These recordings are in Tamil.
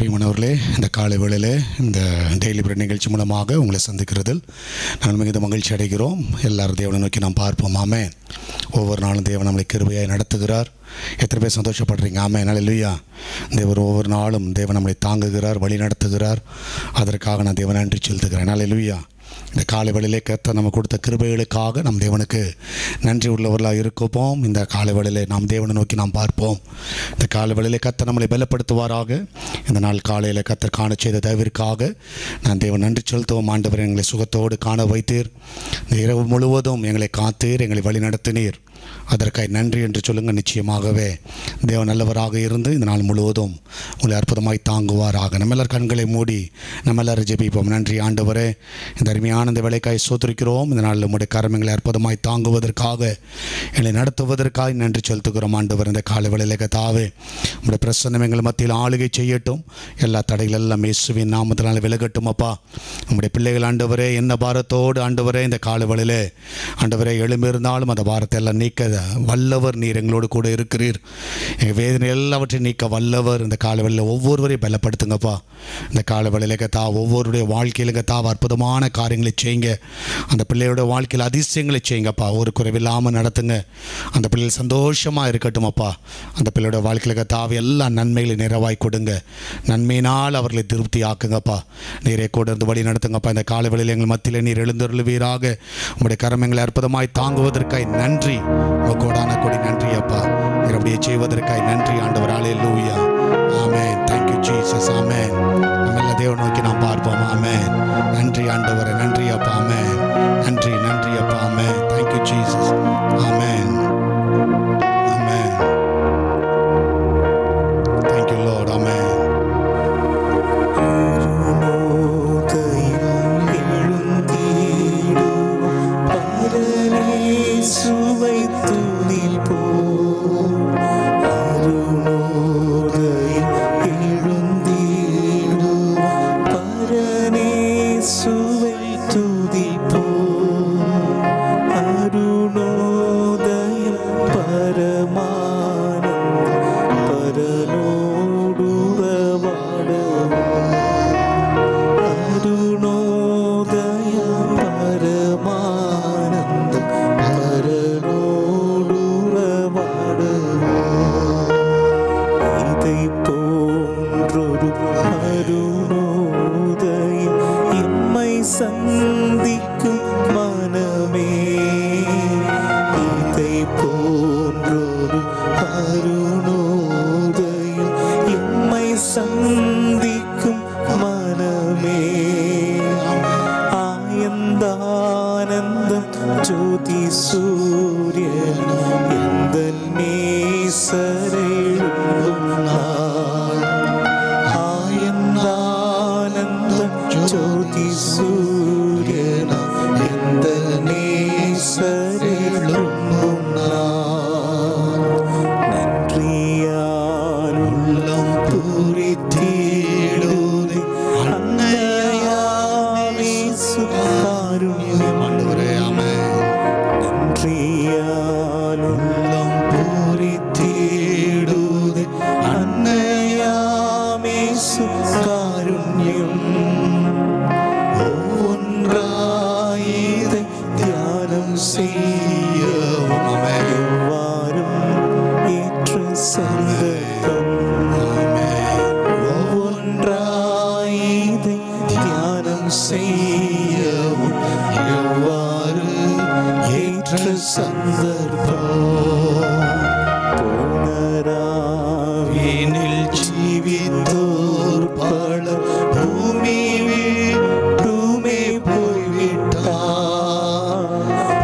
பிரியமானவர்களே இந்த காலை வேளையிலே இந்த டெய்லி பிரெட் நிகழ்ச்சி மூலமாக உங்களை சந்திக்கிறதில் நான் மிகுந்த மகிழ்ச்சி அடைகிறோம் எல்லாரும் தேவனை நோக்கி நாம் பார்ப்போம் ஆமே ஒவ்வொரு நாளும் தேவன் நம்மளை கிருபையாய் நடத்துகிறார் எத்தனை பேர் சந்தோஷப்படுறீங்க ஆமே இல்லையா தேவர் ஒவ்வொரு நாளும் தேவன் நம்மளை தாங்குகிறார் வழி நடத்துகிறார் அதற்காக நான் தேவன் நன்றி செலுத்துகிறேன் இல்லையா இந்த காலை வேளையிலே கர்த்தர் நம்ம கொடுத்த கிருபைகளுக்காக நம் தேவனுக்கு நன்றி உள்ளவர்களாக இருக்கப்போம் இந்த காலை வேளையிலே நாம் தேவனை நோக்கி நாம் பார்ப்போம் இந்த காலை வேளையிலே கர்த்தர் நம்மளை பலப்படுத்துவாராக இந்த நாள் காலையில் கர்த்தர் காண செய்த தயவிற்காக நான் தேவன் நன்றி செலுத்துவோம் ஆண்டவர் எங்களை சுகத்தோடு காண வைத்தீர் இந்த இரவு முழுவதும் எங்களை காத்தீர் எங்களை வழி நடத்தினீர் அதற்காய் நன்றி என்று சொல்லுங்கள் நிச்சயமாகவே தேவன் நல்லவராக இருந்து இந்த நாள் முழுவதும் உங்களை அற்புதமாய் தாங்குவாராக நம்ம எல்லார் கண்களை மூடி நம்ம எல்லாரும் ஜெபிப்போம் நன்றி ஆண்டவரே இந்த அருமையான இந்த வேலைக்காய் சோதரிக்கிறோம் இந்த நாளில் உங்களுடைய கரமங்களை அற்புதமாய் தாங்குவதற்காக என்னை நடத்துவதற்காக நன்றி செலுத்துகிறோம் ஆண்டவர் இந்த காலை வேளையில தாவே உங்களுடைய பிரசன்னம் எங்கள் மத்தியில் ஆளுகை செய்யட்டும் எல்லா தடைகள் எல்லாம் இயேசுவின் நாமத்தினால் விலகட்டும் அப்பா உங்களுடைய பிள்ளைகள் ஆண்டவரே என்ன பாரத்தோடு ஆண்டவரே இந்த காலை வேளையிலே ஆண்டவரே எழும்பியிருந்தாலும் அந்த பாரத்தை எல்லாம் நீக்க வல்லவர் நீர் எங்களோடு கூட இருக்கிறீர் எங்கள் வேதனை எல்லாவற்றையும் நீக்க வல்லவர் இந்த காலவெளியில் ஒவ்வொருவரையும் பலப்படுத்துங்கப்பா இந்த காலவெளியில் கத்தா ஒவ்வொருடைய வாழ்க்கையில் கத்தா அற்புதமான காரியங்களை செய்யுங்க அந்த பிள்ளையோட வாழ்க்கையில் அதிசயங்களை செய்யுங்கப்பா ஒரு குறைவில்லாமல் நடத்துங்க அந்த பிள்ளைகள் சந்தோஷமாக இருக்கட்டும் அப்பா அந்த பிள்ளையோட வாழ்க்கையில் கத்தாவை எல்லா நன்மைகளையும் நிறைவாய் கொடுங்க நன்மையினால் அவர்களை திருப்தி ஆக்குங்கப்பா நீரே கூட இருந்து வழி நடத்துங்கப்பா இந்த காலவெளியில் எங்கள் மத்தியில் நீர் எழுந்தருளுவீராக உங்களுடைய கரமங்களை அற்புதமாய் தாங்குவதற்காய் நன்றி உங்க கோடான கொடி நன்றி அப்பா நீர் அப்படியே செய்வதற்காய் நன்றி ஆண்டவர் ஆலே லூயா ஆமேன் தேங்க்யூ ஜீசஸ் ஆமேன் நம்ம எல்லா தேவன் நோக்கி நாம் பார்ப்போம் ஆமேன் நன்றி ஆண்டவரே நன்றி அப்பா ஆமேன் நன்றி நன்றி அப்பா ஆமேன் தேங்க்யூ ஜீசஸ் ஆமேன் ஆமேன் தேங்க்யூ லார்ட் ஆமேன் சுவை துதிப்போம் அருணோதயம் எழுந்தீடும் பரனே சுவை துதிப்போம் அருணோதயம் பரமானந்தம் பரலோடுறவாடவும் அருணோதய பரமானந்தம் பரலோடுறவாடவும் இதை போன்றொரு அருணோதயம் எம்மை சந்திக்கும் மனமே இதை போன்றொரு அருணோதயம் எம்மை சந்திக்கும் மனமே ஆயந்தானந்தம் ஜோதி சூரியன் எந்த நேசரெழும் நாள் ஆயந்தானந்தம் ஜோதி சூரியன் எந்த நேசரெழும் நாள் நன்றியால் உள்ளம் பூரித்தீடுதை அன்னையாமே சுகாருண்யம் ஆண்டவரே ஆமேன் நன்றியால் உள்ளம் பூரித்தீடுதை அன்னையாமே சுகாருண்யம் ஒவ்வொன்றாயிதை தியானம் செய்யவும் எவ்வாறும் ஏற்ற சந்தர்ப்பம் ஒவ்வொன்றாயிதை தியானம் செய்யவும் எவ்வாறு ஏற்ற சந்தர்ப்பம் புனராவினில் ஜீவித்தோர் பல பூமி வீட்டுமே போய்விட்டார்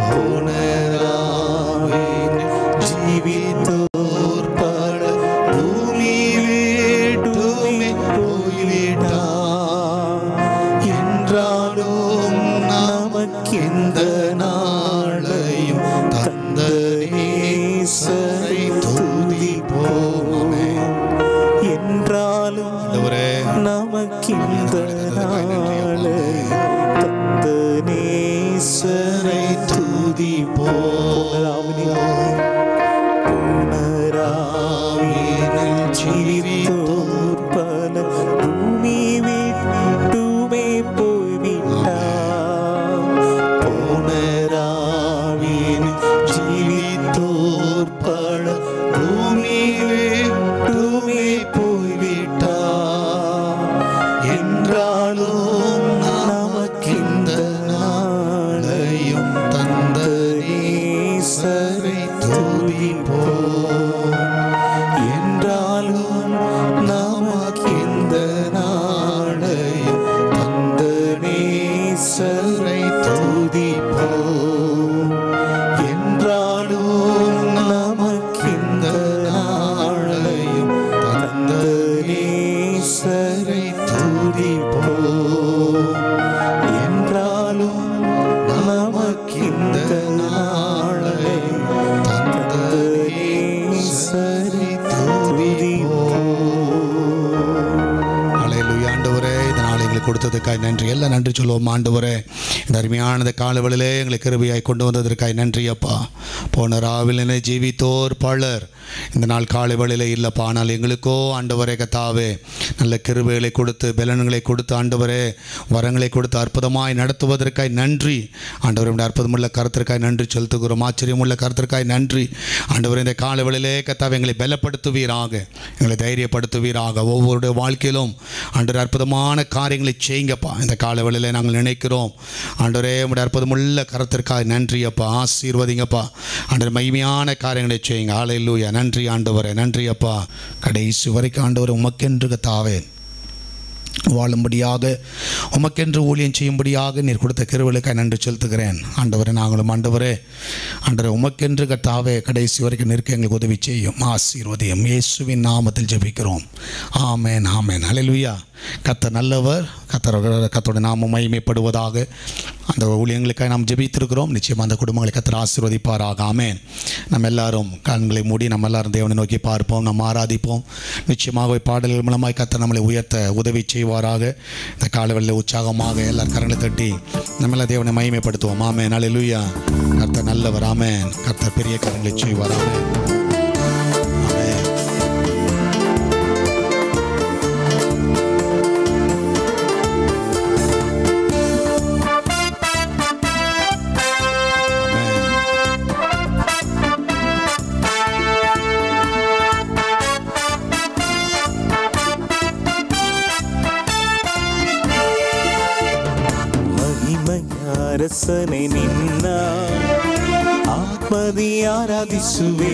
புனராவினில் ஜீவித்தோர் பல பூமி வீட்டுமே போய்விட்டார் என்றாலும் நமக்கெந்த நாளையும் தந்த நேசரை துதிப்போமே என்றாலும் ஆண்டவரே நமக்கிந்த நாளை தந்த நேசரை துதிப்போம் புனராவினில் ஜீவித்தோர் பல கொடுத்ததுக்காய் நன்றி எல்லாம் நன்றி சொல்லுவோம் ஆண்டவரே இந்த அருமையானது காலவெளியிலே எங்களை கிருபையாய் கொண்டு வந்ததற்காய் நன்றி அப்பா போன ராவிலே ஜீவித்தோர் பலர் இந்த நாள் காலை வேளையிலே இல்லைப்பா ஆனால் எங்களுக்கோ ஆண்டவரே கத்தாவே நல்ல கிருபைகளை கொடுத்து பலன்களை கொடுத்து ஆண்டவரே வரங்களை கொடுத்து அற்புதமாய் நடத்துவதற்காய் நன்றி ஆண்டவரே உடைய அற்புதமுள்ள கருத்திற்காய் நன்றி செலுத்துகிறோம் ஆச்சரியமுள்ள கருத்திற்காய் நன்றி ஆண்டவரே இந்த காலை வேளையிலே கத்தாவே எங்களை பலப்படுத்துவீராக எங்களை தைரியப்படுத்துவீராக ஒவ்வொருடைய வாழ்க்கையிலும் ஆண்டவர் அற்புதமான காரியங்களை செய்யுங்கப்பா இந்த கால வேளையிலே நாங்கள் நினைக்கிறோம் ஆண்டவரே உடைய அற்புதமுள்ள கருத்திற்காக நன்றி அப்பா ஆசீர்வதிங்கப்பா ஆண்டவர் மகிமையான காரியங்களை செய்யுங்க ஆலையிலூயா நன்றி ஆண்டவரே நன்றி அப்பா கடைசி வரைக்கும் ஆண்டவர் உமக்கென்று கத்தாவே வாழும்படியாக உமக்கென்று ஊழியம் செய்யும்படியாக நீர் கொடுத்த கிருவலுக்காய் நன்றி செலுத்துகிறேன் ஆண்டவரே நாங்களும் ஆண்டவரே ஆண்டவரே உமக்கென்று கத்தாவே கடைசி வரைக்கும் நிற்க எங்களுக்கு உதவி செய்யும் ஆசீர்வதியும் இயேசுவின் நாமத்தில் ஜெபிக்கிறோம் ஆமேன் ஆமேன் ஹalleluya கத்த நல்லவர் கத்தர் கத்தோட நாமம் மகிமைப்படுவதாக அந்த ஊழியங்களுக்காக நாம் ஜெபித்திருக்கிறோம் நிச்சயமாக அந்த குடும்பங்களை கத்தர் ஆசீர்வதிப்பாராக ஆமேன் நம்ம எல்லாரும் கண்களை மூடி நம்ம எல்லாரும் தேவனை நோக்கி பார்ப்போம் நம்ம ஆராதிப்போம் நிச்சயமாக பாடல்கள் மூலமாய் கத்தர் நம்மளை உயர்த்த உதவி செய்வாராக இந்த காலவெளியில் உற்சாகமாக எல்லாரும் கரங்களை தட்டி நம்ம எல்லாம் தேவனை மகிமைப்படுத்துவோம் ஆமேன் அல்லேலூயா கர்த்தர் நல்லவர் ஆமேன் கர்த்தர் பெரிய கரங்களை செய்வார் ஆமேன் ஆமேன் ஆமென். ಮಹಿಮಯಾರಸನೆ ನಿನ್ನ ಆತ್ಮದಿ ಆರಾಧಿಸುವೆ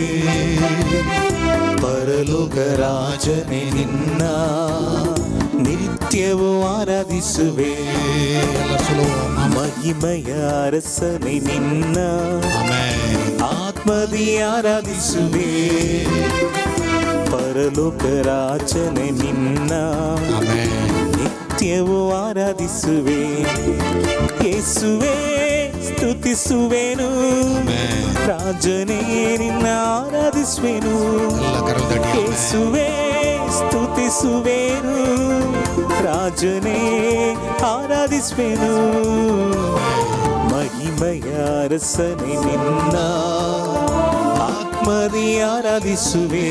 ಪರಲೋಕ ರಾಜನೆ ನಿನ್ನ ನಿತ್ಯವೂ ಆರಾಧಿಸುವೆ எல்லாரும் சொல்லுவோம் ஆமென். ಮಹಿಮಯಾರಸನೆ ನಿನ್ನ ஆமென். ಆತ್ಮದಿ ಆರಾಧಿಸುವೆ ಪರಲೋಕ ರಾಜನೆ ನಿನ್ನ ஆமென். ನಿತ್ಯವೂ ಆರಾಧಿಸುವೆ ಯೇಸುವೆ ಸ್ತುತಿಸುವೆನು ஆமென். ರಾಜನೇ ನಿನ್ನ ಆರಾಧಿಸುವೆನು ಎಲ್ಲ ಕರಲ್ ತಟ್ಟಿ ಆಮೆನ್. ಯೇಸುವೆ ಸ್ತುತಿಸುವೆನು ರಾಜನೇ ಆರಾಧಿಸುವೆನು ಮಹಿಮೆಯ ಅರಸನೆ ನಿನ್ನ ಆತ್ಮದಿ ಆರಾಧಿಸುವೆ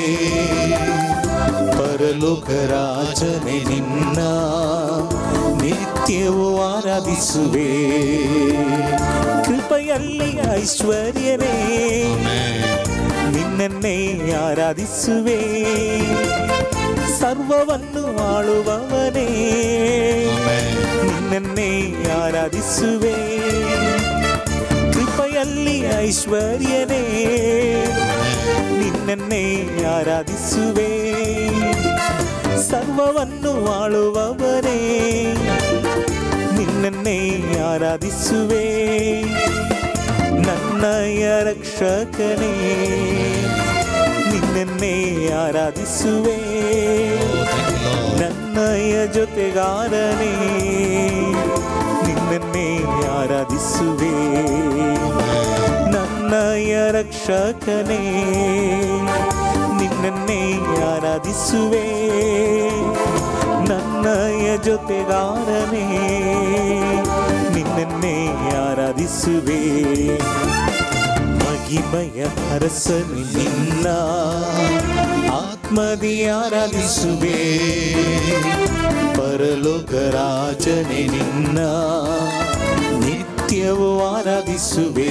ಪರಲೋಕ ರಾಜನೆ ನಿನ್ನ ನಿತ್ಯವೂ ಆರಾಧಿಸುವೆ ಕೃಪೆಯಲ್ಲಿ ಐಶ್ವರ್ಯನೇ ஆமென். ನಿನ್ನನ್ನೇ ಆರಾಧಿಸುವೆ ಸರ್ವವನ್ನು ಆಳುವವನೇ ஆமென். ನಿನ್ನನ್ನೇ ಆರಾಧಿಸುವೆ ಕೃಪೆಯಲ್ಲಿ ಐಶ್ವರ್ಯನೇ ನಿನ್ನನ್ನೇ ಆರಾಧಿಸುವೆ ಸರ್ವವನ್ನು ಆಳುವವನೇ ನಿನ್ನನ್ನೇ ಆರಾಧಿಸುವೆ ನನ್ನಯ ರಕ್ಷಕನೇ ನಿನ್ನನ್ನೇ ಆರಾಧಿಸುವೆ Thank you, Lord. ನನ್ನಯ ಜೊತೆಗಾರನೇ ನಿನ್ನನ್ನೇ ಆರಾಧಿಸುವೆ ನನ್ನಯ ರಕ್ಷಕನೇ ನಿನ್ನನ್ನೇ ಆರಾಧಿಸುವೆ ನನ್ನಯ ಜೊತೆಗಾರನೇ ನಿನ್ನನ್ನೇ ಆರಾಧಿಸುವೆ ಮಹಿಮಯ ಅರಸನು ನಿನ್ನ ಆತ್ಮದಿ ಆರಾಧಿಸುವೆ ಪರಲೋಕ ರಾಜನೆ ನಿನ್ನ ನಿತ್ಯವೂ ಆರಾಧಿಸುವೆ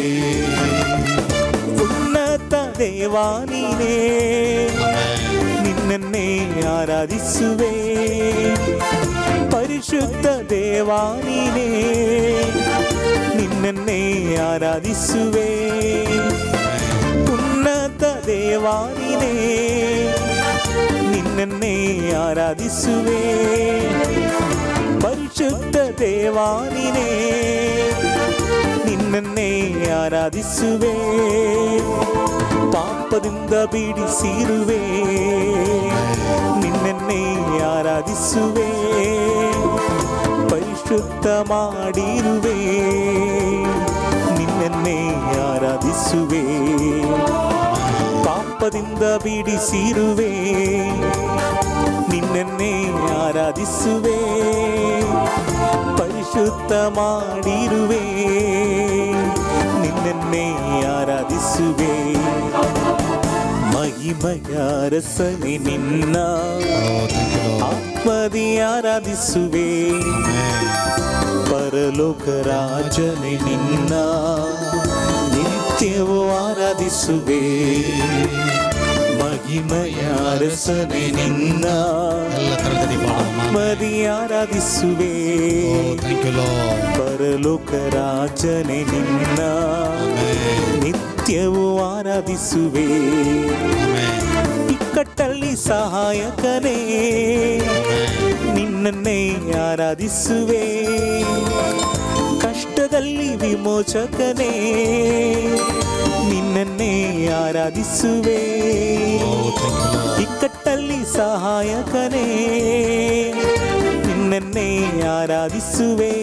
ಉನ್ನತ ದೇವಾನಿನೇ ನಿನ್ನನ್ನೇ ಆರಾಧಿಸುವೆ ಪರಿಶುದ್ಧ ದೇವಾನಿನೇ ನಿನ್ನನ್ನೇ ಆರಾಧಿಸುವೆ ಉನ್ನತ ದೇವಾನಿನೇ ನಿನ್ನನ್ನೇ ಆರಾಧಿಸುವೆ ಪರಿಶುದ್ಧ ದೇವಾನಿನೇ ನಿನ್ನನ್ನೇ ಆರಾಧಿಸುವೆ ಪಾಪದಿಂದ ಬಿಡಿಸಿರುವೆ ನಿನ್ನನ್ನೇ ಆರಾಧಿಸುವೆ ಪರಿಶುದ್ಧ ಮಾಡಿರುವೆ ನಿನ್ನನ್ನೇ ಆರಾಧಿಸುವೆ ಪಾಪದಿಂದ ಬಿಡಿಸಿರುವೆ ನಿನ್ನನ್ನೇ ಆರಾಧಿಸುವೆ ಪರಿಶುದ್ಧ ಮಾಡಿರುವೆ ನಿನ್ನನ್ನೇ ಆರಾಧಿಸುವೆ ಮಹಿಮಯ ರಸನೆ ನಿನ್ನ Oh, thank you, Lord. ಆತ್ಮದಿ ಆರಾಧಿಸುವೆ Amen. ಪರಲೋಕ ರಾಜನೆ ನಿನ್ನ ನಿತ್ಯವೂ ಆರಾಧಿಸುವೆ ಮಹಿಮಯ ಅರಸನೆ ನಿನ್ನ ಎಲ್ಲ ತರದಲ್ಲಿ ಪಾಡೋಣ. ಆತ್ಮದಿ ಆರಾಧಿಸುವೆ Oh, thank you, Lord. ಪರಲೋಕ ರಾಜನೆ ನಿನ್ನ Amen. ನಿತ್ಯವೂ ಆರಾಧಿಸುವೆ Amen. ಇಕ್ಕಟ್ಟಲ್ಲಿ ಸಹಾಯಕನೇ ನಿನ್ನನ್ನೇ ಆರಾಧಿಸುವೆ ಕಷ್ಟದಲ್ಲಿ ವಿಮೋಚಕನೇ ನಿನ್ನನ್ನೇ ಆರಾಧಿಸುವೆ Oh, thank you, Lord. ಇಕ್ಕಟ್ಟಲ್ಲಿ ಸಹಾಯಕನೇ ನಿನ್ನನ್ನೇ ಆರಾಧಿಸುವೆ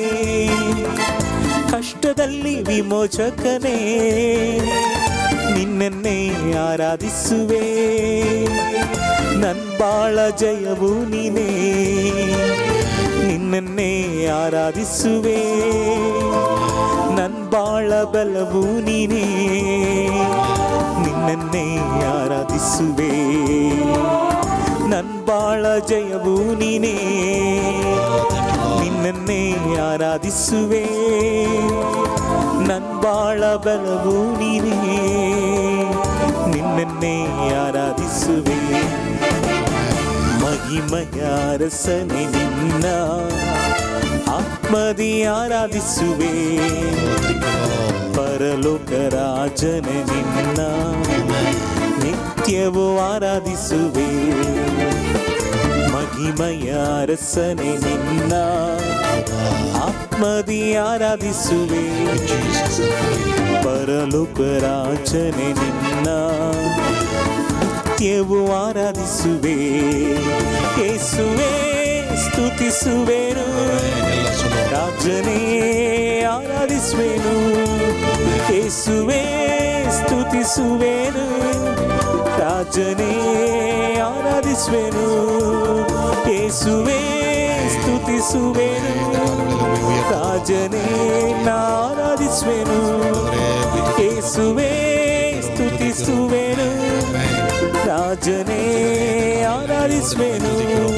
ಕಷ್ಟದಲ್ಲಿ ವಿಮೋಚಕನೇ ನಿನ್ನನ್ನೇ ಆರಾಧಿಸುವೆ ನನ್ ಬಾಳ ಜಯವು ನೀನೇ ನಿನ್ನನ್ನೇ ಆರಾಧಿಸುವೆ ನನ್ ಬಾಳ ಬಲವು ನೀನೇ ನಿನ್ನನ್ನೇ ಆರಾಧಿಸುವೆ ನನ್ ಬಾಳ ಜಯವು ನೀನೇ ನಿನ್ನನ್ನೇ ಆರಾಧಿಸುವೆ ನನ್ ಬಾಳ ಬಲವು ನೀನೇ ನಿನ್ನನ್ನೇ ಆರಾಧಿಸುವೆ ಮಹಿಮಯ ರಸನೆ ನಿನ್ನ ಆತ್ಮದಿ ಆರಾಧಿಸುವೆ ಪರಲೋಕ ರಾಜನೆ ನಿನ್ನ ನಿತ್ಯವೂ ಆರಾಧಿಸುವೆ ಮಹಿಮಯ ರಸನೆ ನಿನ್ನ ಆತ್ಮದಿ ಆರಾಧಿಸುವೆ Jesus. ಪರಲೋಕ ರಾಜನೆ ನಿನ್ನ ನಿತ್ಯವೂ ಆರಾಧಿಸುವೆ ಯೇಸುವೆ ಸ್ತುತಿಸುವೆನು ಎಲ್ಲ ಸುಲಭ. ರಾಜನೇ ಆರಾಧಿಸುವೆನು ಯೇಸುವೆ ಸ್ತುತಿಸುವೆನು ರಾಜನೇ ಆರಾಧಿಸುವೆನು ಯೇಸುವೆ ಸ್ತುತಿಸುವೆನು ರಾಜನೇ ನಾರಾಧಿಸುವೆನು ಯೇಸುವೆ ಸ್ತುತಿಸುವೆನು ರಾಜನೇ ಆರಾಧಿಸುವೆನು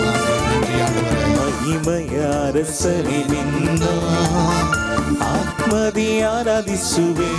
ಮಹಿಮಯ ರಸನೆ ನಿನ್ನ ಆತ್ಮದಿ ಆರಾಧಿಸುವೆ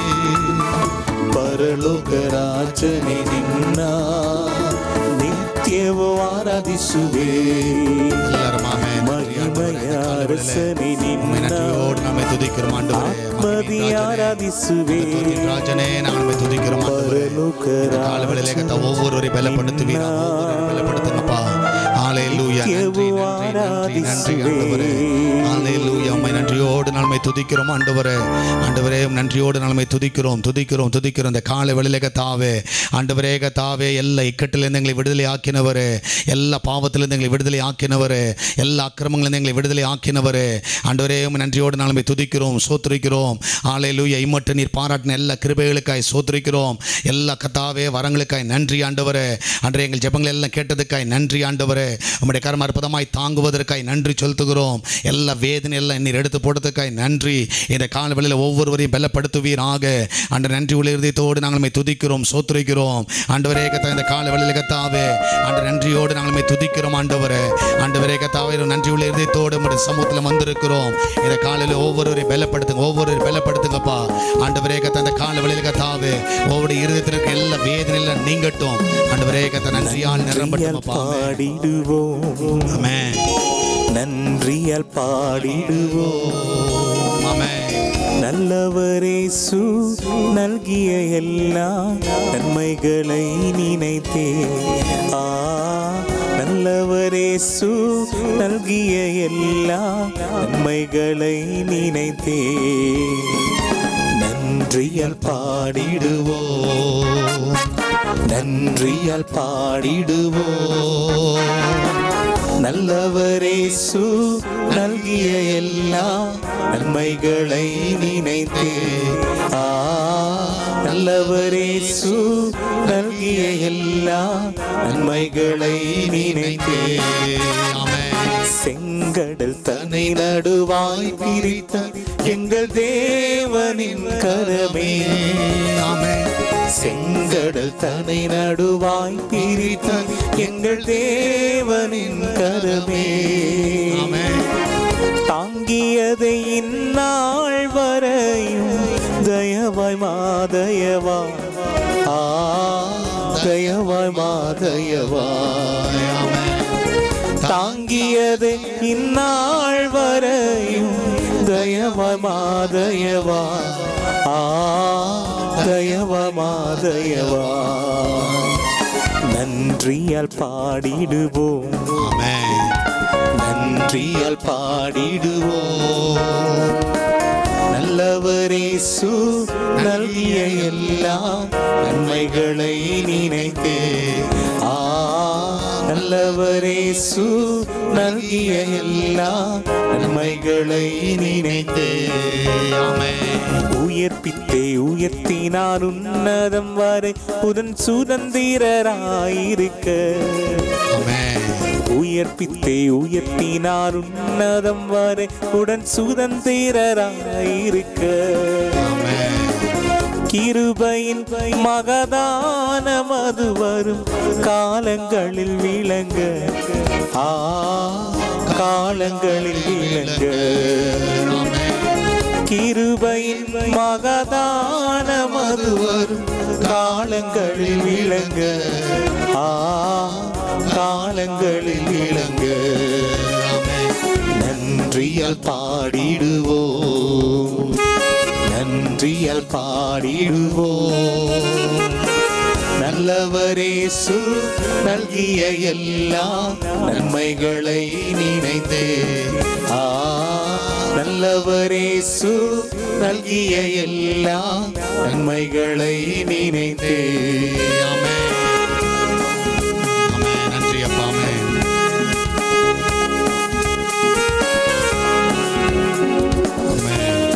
ಪರಲೋಕ ರಾಜನೆ ನಿನ್ನ ನಿತ್ಯವೂ ಆರಾಧಿಸುವೆ எல்லாரும் ஆமென். நன்றி ஆண்டவரே. மகிமைய காலை அரசனை வேளையிலே உம்மை நின்னா. நன்றியோடு நாமே துதிக்கிறோம் ஆண்டவரே. ஆத்மதி மகிமையின் ராஜனே. ஆராதிசுவே துதியின் ராஜனே நாங்கள் உம்மை துதிக்கிறோம் ஆண்டவரே. பரலோக இந்த காலை வேளையிலே கர்த்தா ஒவ்வொருவரையும் பலப்படுத்துவீர் ஒவ்வொருவரையும் பலப்படுத்துங்கப்பா ஹalleluya நன்றி நன்றி நன்றி நன்றி ஆண்டவரே ஹalleluya உம்மை நன்றியோடு நாள்மை துதிக்கிறோம் ஆண்டவரே ஆண்டவரே உம் நன்றியோடு நாள்மை துதிக்கிறோம் துதிக்கிறோம் துதிக்கிறோம் இந்த காலை வேளையிலே கர்த்தாவே ஆண்டவரே கர்த்தாவே எல்லா இக்கட்டிலிருந்து எங்களை விடுதலை ஆக்கினவரே எல்லா பாவத்திலிருந்து எங்களை விடுதலை ஆக்கினவரே எல்லா அக்கிரமங்களிலிருந்து எங்களை விடுதலை ஆக்கினவரே ஆண்டவரே உம்மை நன்றியோடு நாள்மை துதிக்கிறோம் சோத்திரிக்கிறோம் ஹalleluya இம்மட்டு நீர் பாராட்டின எல்லா கிருபைகளுக்காய் சோத்திரிக்கிறோம் எல்லா கத்தாவே வரங்களுக்காய் நன்றி ஆண்டவரே அன்றைய எங்கள் ஜெபங்கள் எல்லாம் கேட்டதுக்காய் நன்றி ஆண்டவரே உம்முடைய கரம் அற்புதமாய் தாங்குவதற்காய் நன்றி செலுத்துகிறோம் எல்லா வேதனை எல்லாம் நீர் எடுத்து போட்டதுக்காய் நன்றி இந்த காலவெளியில் ஒவ்வொருவரையும் பலப்படுத்துவீராக அன்று நன்றி உள்ள இருதயத்தோடு நாங்கள் உம்மை துதிக்கிறோம் சோத்துரைக்கிறோம் ஆண்டவரே கத்தா இந்த காலவெளியில் கத்தாவே அன்று நன்றியோடு நாங்கள் உம்மை துதிக்கிறோம் ஆண்டவரே ஆண்டவரே கத்தாவே நன்றி உள்ள இருதயத்தோடு உம்முடைய சமூகத்தில் வந்திருக்கிறோம் இந்த காலையில் ஒவ்வொருவரையும் பலப்படுத்துங்க ஒவ்வொருவரையும் பலப்படுத்துங்கப்பா ஆண்டவரே கத்தா இந்த காலவெளியில் கத்தாவே ஒவ்வொரு இருதயத்தில் இருக்க எல்லா வேதனை எல்லாம் நீங்கட்டும் ஆண்டவரே கத்தா நன்றியால் நிரம்பட்டும் அப்பா பாடிடுவோம் ஆமென் நன்றியால் பாடிடுவோம் ஆமென் நல்லவரேசு நல்கிய எல்லா நன்மைகளை நினைத்தே ஆ நல்லவரேசு நல்கிய எல்லா நன்மைகளை நினைத்தே நன்றியால் பாடிடுவோம் நன்றியால் பாடிடுவோம் நல்லவரேசு நல்கிய எல்லா நன்மைகளை நினைத்தே ஆ நல்லவரேசு நல்கிய எல்லா நன்மைகளை நினைத்தே செங்கடல் தன்னை நடுவாய் பிரித்த எங்கள் தேவனின் கரமே செங்கடல் தன்னை நடுவாய் பிரித்த எங்கள் தேவனின் கரமே தாங்கியதை இந்நாள் வரையும் தயவாய் மாதயவா ஆ தயவாய் மாதயவாய் தாங்கியது இந்நாள் வரையும் தயவாய் மாதயவா ஆ தயவாய் மாதயவா நன்றியால் பாடிடுவோம் நன்றியால் பாடிடுவோம் நல்லவரேசு நல்கிய எல்லா நன்மைகளை நினைத்தே ஆ நல்லவரேசு நல்கிய எல்லா நன்மைகளை நினைத்தே உயர்ப்பித்தே உயர்த்தினார் உன்னதம் வரை உதன் சுதந்திரராயிருக்க உயர்ப்பித்தே உயர்த்தினார் உன்னதம் வரை உடன் சுதந்திரராயிருக்க கிருபையின் மகதான மது வரும் காலங்களில் விளங்க ஆ காலங்களில் விளங்க கிருபையின் மகதான மது வரும் காலங்களில் விளங்க ஆ காலங்களில் விளங்க நன்றியால் பாடிடுவோம் நன்றியால் பாடிடுவோம் நல்லவரேசு நல்கிய எல்லா நன்மைகளை நினைந்தே ஆ நல்லவரேசு நல்கிய எல்லா நன்மைகளை நினைந்தே நன்றி அப்பா ஆமென். ஆமென்.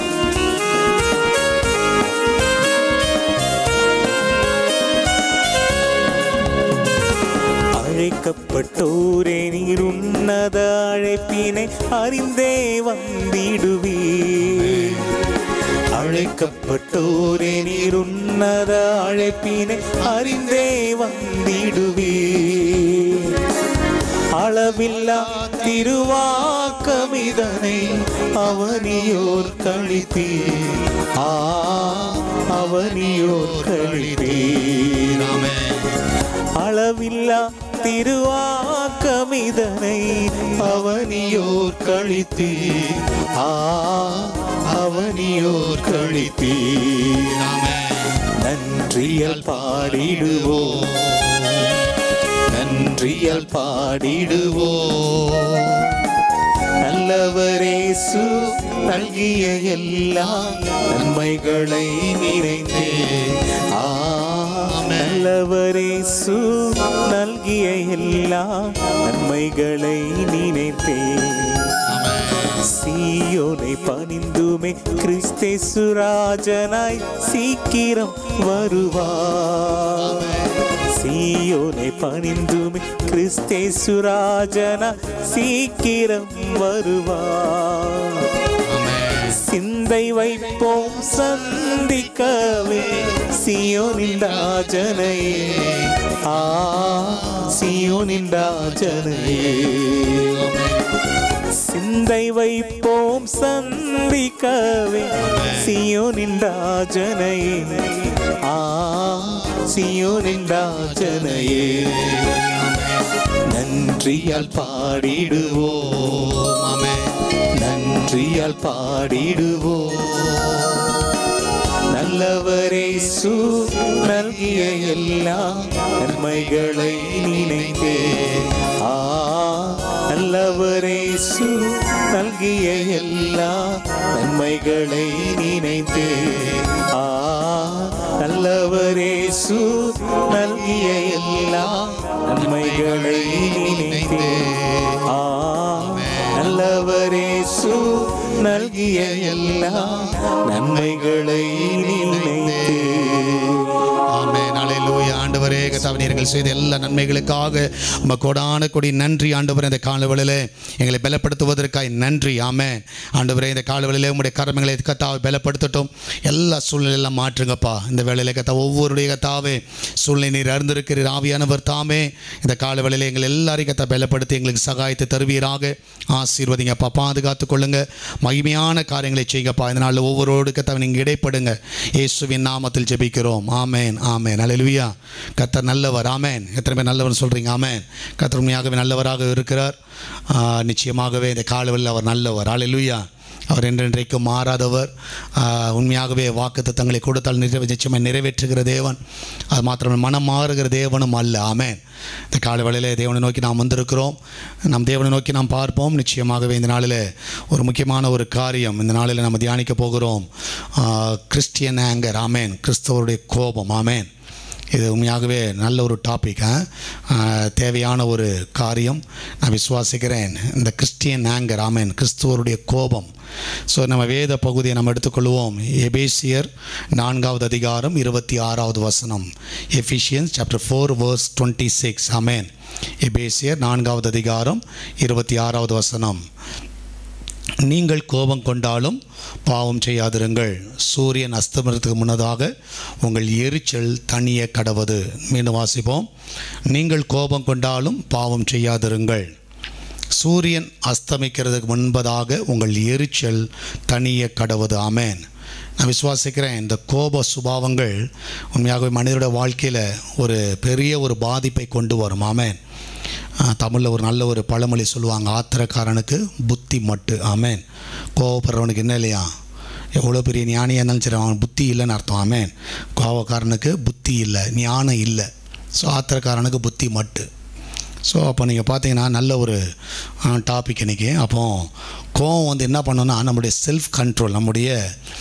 அழைக்கப்பட்டோரே நீர் உன்னத அழைப்பினை அறிந்தே வந்திடுவே அழைக்கப்பட்டோரே நீர் உன்னத அழைப்பினை அறிந்தே வந்திடுவே அளவில்லா திருவாக்கமிதனை அவனியோர் கழித்தே ஆ அவனியோர் கழித்தீர் அளவில்லா திருவாக்கமிதனை அவனியோர் கழித்தீர் ஆ அவனியோர் கழித்தீர் நன்றியால் பாடிடுவோம் நன்றியால் பாடிடுவோம் நல்லவரேசு நல்கிய எல்லா நன்மைகளை நிறைந்தே ஆ நல்லவரேசு நல்கிய எல்லா நன்மைகளை நினைத்தே சீயோனை பணிந்துமே கிறிஸ்தேசுராஜனாய் சீக்கிரம் வருவார் சீயோனை பணிந்துமே கிறிஸ்தேசுராஜனா சீக்கிரம் வருவார் சிந்தை வைப்போம் சந்திக்கவே சியோனின் ராஜனையே ஆ சியோனின் ராஜனையே சிந்தை வைப்போம் சந்திக்கவே சியோனின் ராஜனையே ஆ சியோனின் ராஜனையே நன்றியால் பாடிடுவோம் நன்றியால் பாடிடுவோம் நல்லவரேசு நல்கிய எல்லா நன்மைகளை நினைத்தே ஆ நல்லவரேசு நல்கிய எல்லா நன்மைகளை நினைத்தே ஆ நல்லவரேசு நல்கிய எல்லா நன்மைகளை நினைத்தே ஆ நல்லவரேசு നൽകിയ എല്ലാ നന്മകളെ நினைத்து ஆமென் ஹalleluya ஆண்டவரே கர்த்தாவே நீங்கள் செய்த எல்லா நன்மைகளுக்காக உம கோடான கொடி நன்றி ஆண்டவரே இந்த காலவெளியிலே எங்களை பலப்படுத்துவதற்காய் நன்றி ஆமென் ஆண்டவரே இந்த காலவெளியிலே உம்முடைய கரமங்களை கத்தாவை பலப்படுத்தட்டும் எல்லா சூழ்நிலையெல்லாம் மாற்றுங்கப்பா இந்த வேளையில கத்தா ஒவ்வொருடைய கத்தாவே சூழ்நிலை நீர் அறிந்திருக்கிறீர் ஆவியானவர் தாமே இந்த காலவெளியிலே எங்கள் எல்லாரையும் கத்தா பலப்படுத்தி எங்களுக்கு சகாயத்தை தருவீராக ஆசீர்வதிங்கப்பா பாதுகாத்துக் கொள்ளுங்க மகிமையான காரியங்களை செய்யுங்கப்பா இந்த நாளில் ஒவ்வொருவரோடு கத்தாவை நீங்கள் இடைப்படுங்க இயேசுவின் நாமத்தில் ஜெபிக்கிறோம் ஆமேன் ஆமேன் அல்லேலூயா கத்தர் நல்லவர் ஆமேன் எத்தனை பேர் நல்லவர் சொல்கிறீங்க ஆமேன் கத்தர் உண்மையாகவே நல்லவராக இருக்கிறார் ஆ, நிச்சயமாகவே இந்த காலவெளியில் அவர் நல்லவர் அல்லேலூயா அவர் என்றென்றைக்கும் மாறாதவர் ஆ, உண்மையாகவே வாக்கு தங்களை கொடுத்தால் நிறைவே நிச்சயமாக நிறைவேற்றுகிற தேவன் அது மாத்திரம் மனம் மாறுகிற தேவனும் அல்ல ஆமேன் இந்த காலை வேளையிலே தேவனை நோக்கி நாம் வந்திருக்கிறோம் நம் தேவனை நோக்கி நாம் பார்ப்போம் நிச்சயமாகவே இந்த நாளில் ஒரு முக்கியமான ஒரு காரியம் இந்த நாளில் நம்ம தியானிக்க போகிறோம் ஆ, கிறிஸ்டியன் ஆங்கர் ஆமேன் கிறிஸ்தவருடைய கோபம் ஆமேன் இது உண்மையாகவே நல்ல ஒரு டாபிக் தேவையான ஒரு காரியம் நான் விசுவாசிக்கிறேன் இந்த கிறிஸ்டியன் ஆங்கர் ஆமேன் கிறிஸ்துவருடைய கோபம் ஸோ நம்ம வேத பகுதியை நம்ம எடுத்துக்கொள்வோம் எபேசியர் நான்காவது அதிகாரம் இருபத்தி ஆறாவது வசனம் Ephesians chapter four verse twenty six ஆமேன் எபேசியர் நான்காவது அதிகாரம் இருபத்தி ஆறாவது வசனம் நீங்கள் கோபம் கொண்டாலும் பாவம் செய்யாதிருங்கள் சூரியன் அஸ்தமனத்துக்கு முன்னதாக உங்கள் எரிச்சல் தனிய கடவது மீண்டும் வாசிப்போம் நீங்கள் கோபம் கொண்டாலும் பாவம் செய்யாதிருங்கள் சூரியன் அஸ்தமிக்கிறதுக்கு முன்பதாக உங்கள் எரிச்சல் தனிய கடவது ஆமேன் நான் விசுவாசிக்கிறேன் இந்த கோப சுபாவங்கள் உண்மையாகவே மனிதனுடைய வாழ்க்கையில் ஒரு பெரிய ஒரு பாதிப்பை கொண்டு வரும் ஆமேன் தமிழில் ஒரு நல்ல ஒரு பழமொழி சொல்லுவாங்க ஆத்திரக்காரனுக்கு புத்தி மட்டு ஆமேன் கோவப்படுறவனுக்கு என்ன இல்லையா எவ்வளோ பெரிய ஞானியாக இருந்தாலும் சரி அவன் புத்தி இல்லைன்னு அர்த்தம் ஆமேன் கோவக்காரனுக்கு புத்தி இல்லை ஞானம் இல்லை ஸோ ஆத்திரக்காரனுக்கு புத்தி மட்டு ஸோ அப்போ நீங்கள் பார்த்தீங்கன்னா நல்ல ஒரு டாபிக் இன்றைக்கி அப்போ கோவம் வந்து என்ன பண்ணோன்னா நம்முடைய செல்ஃப் கண்ட்ரோல் நம்முடைய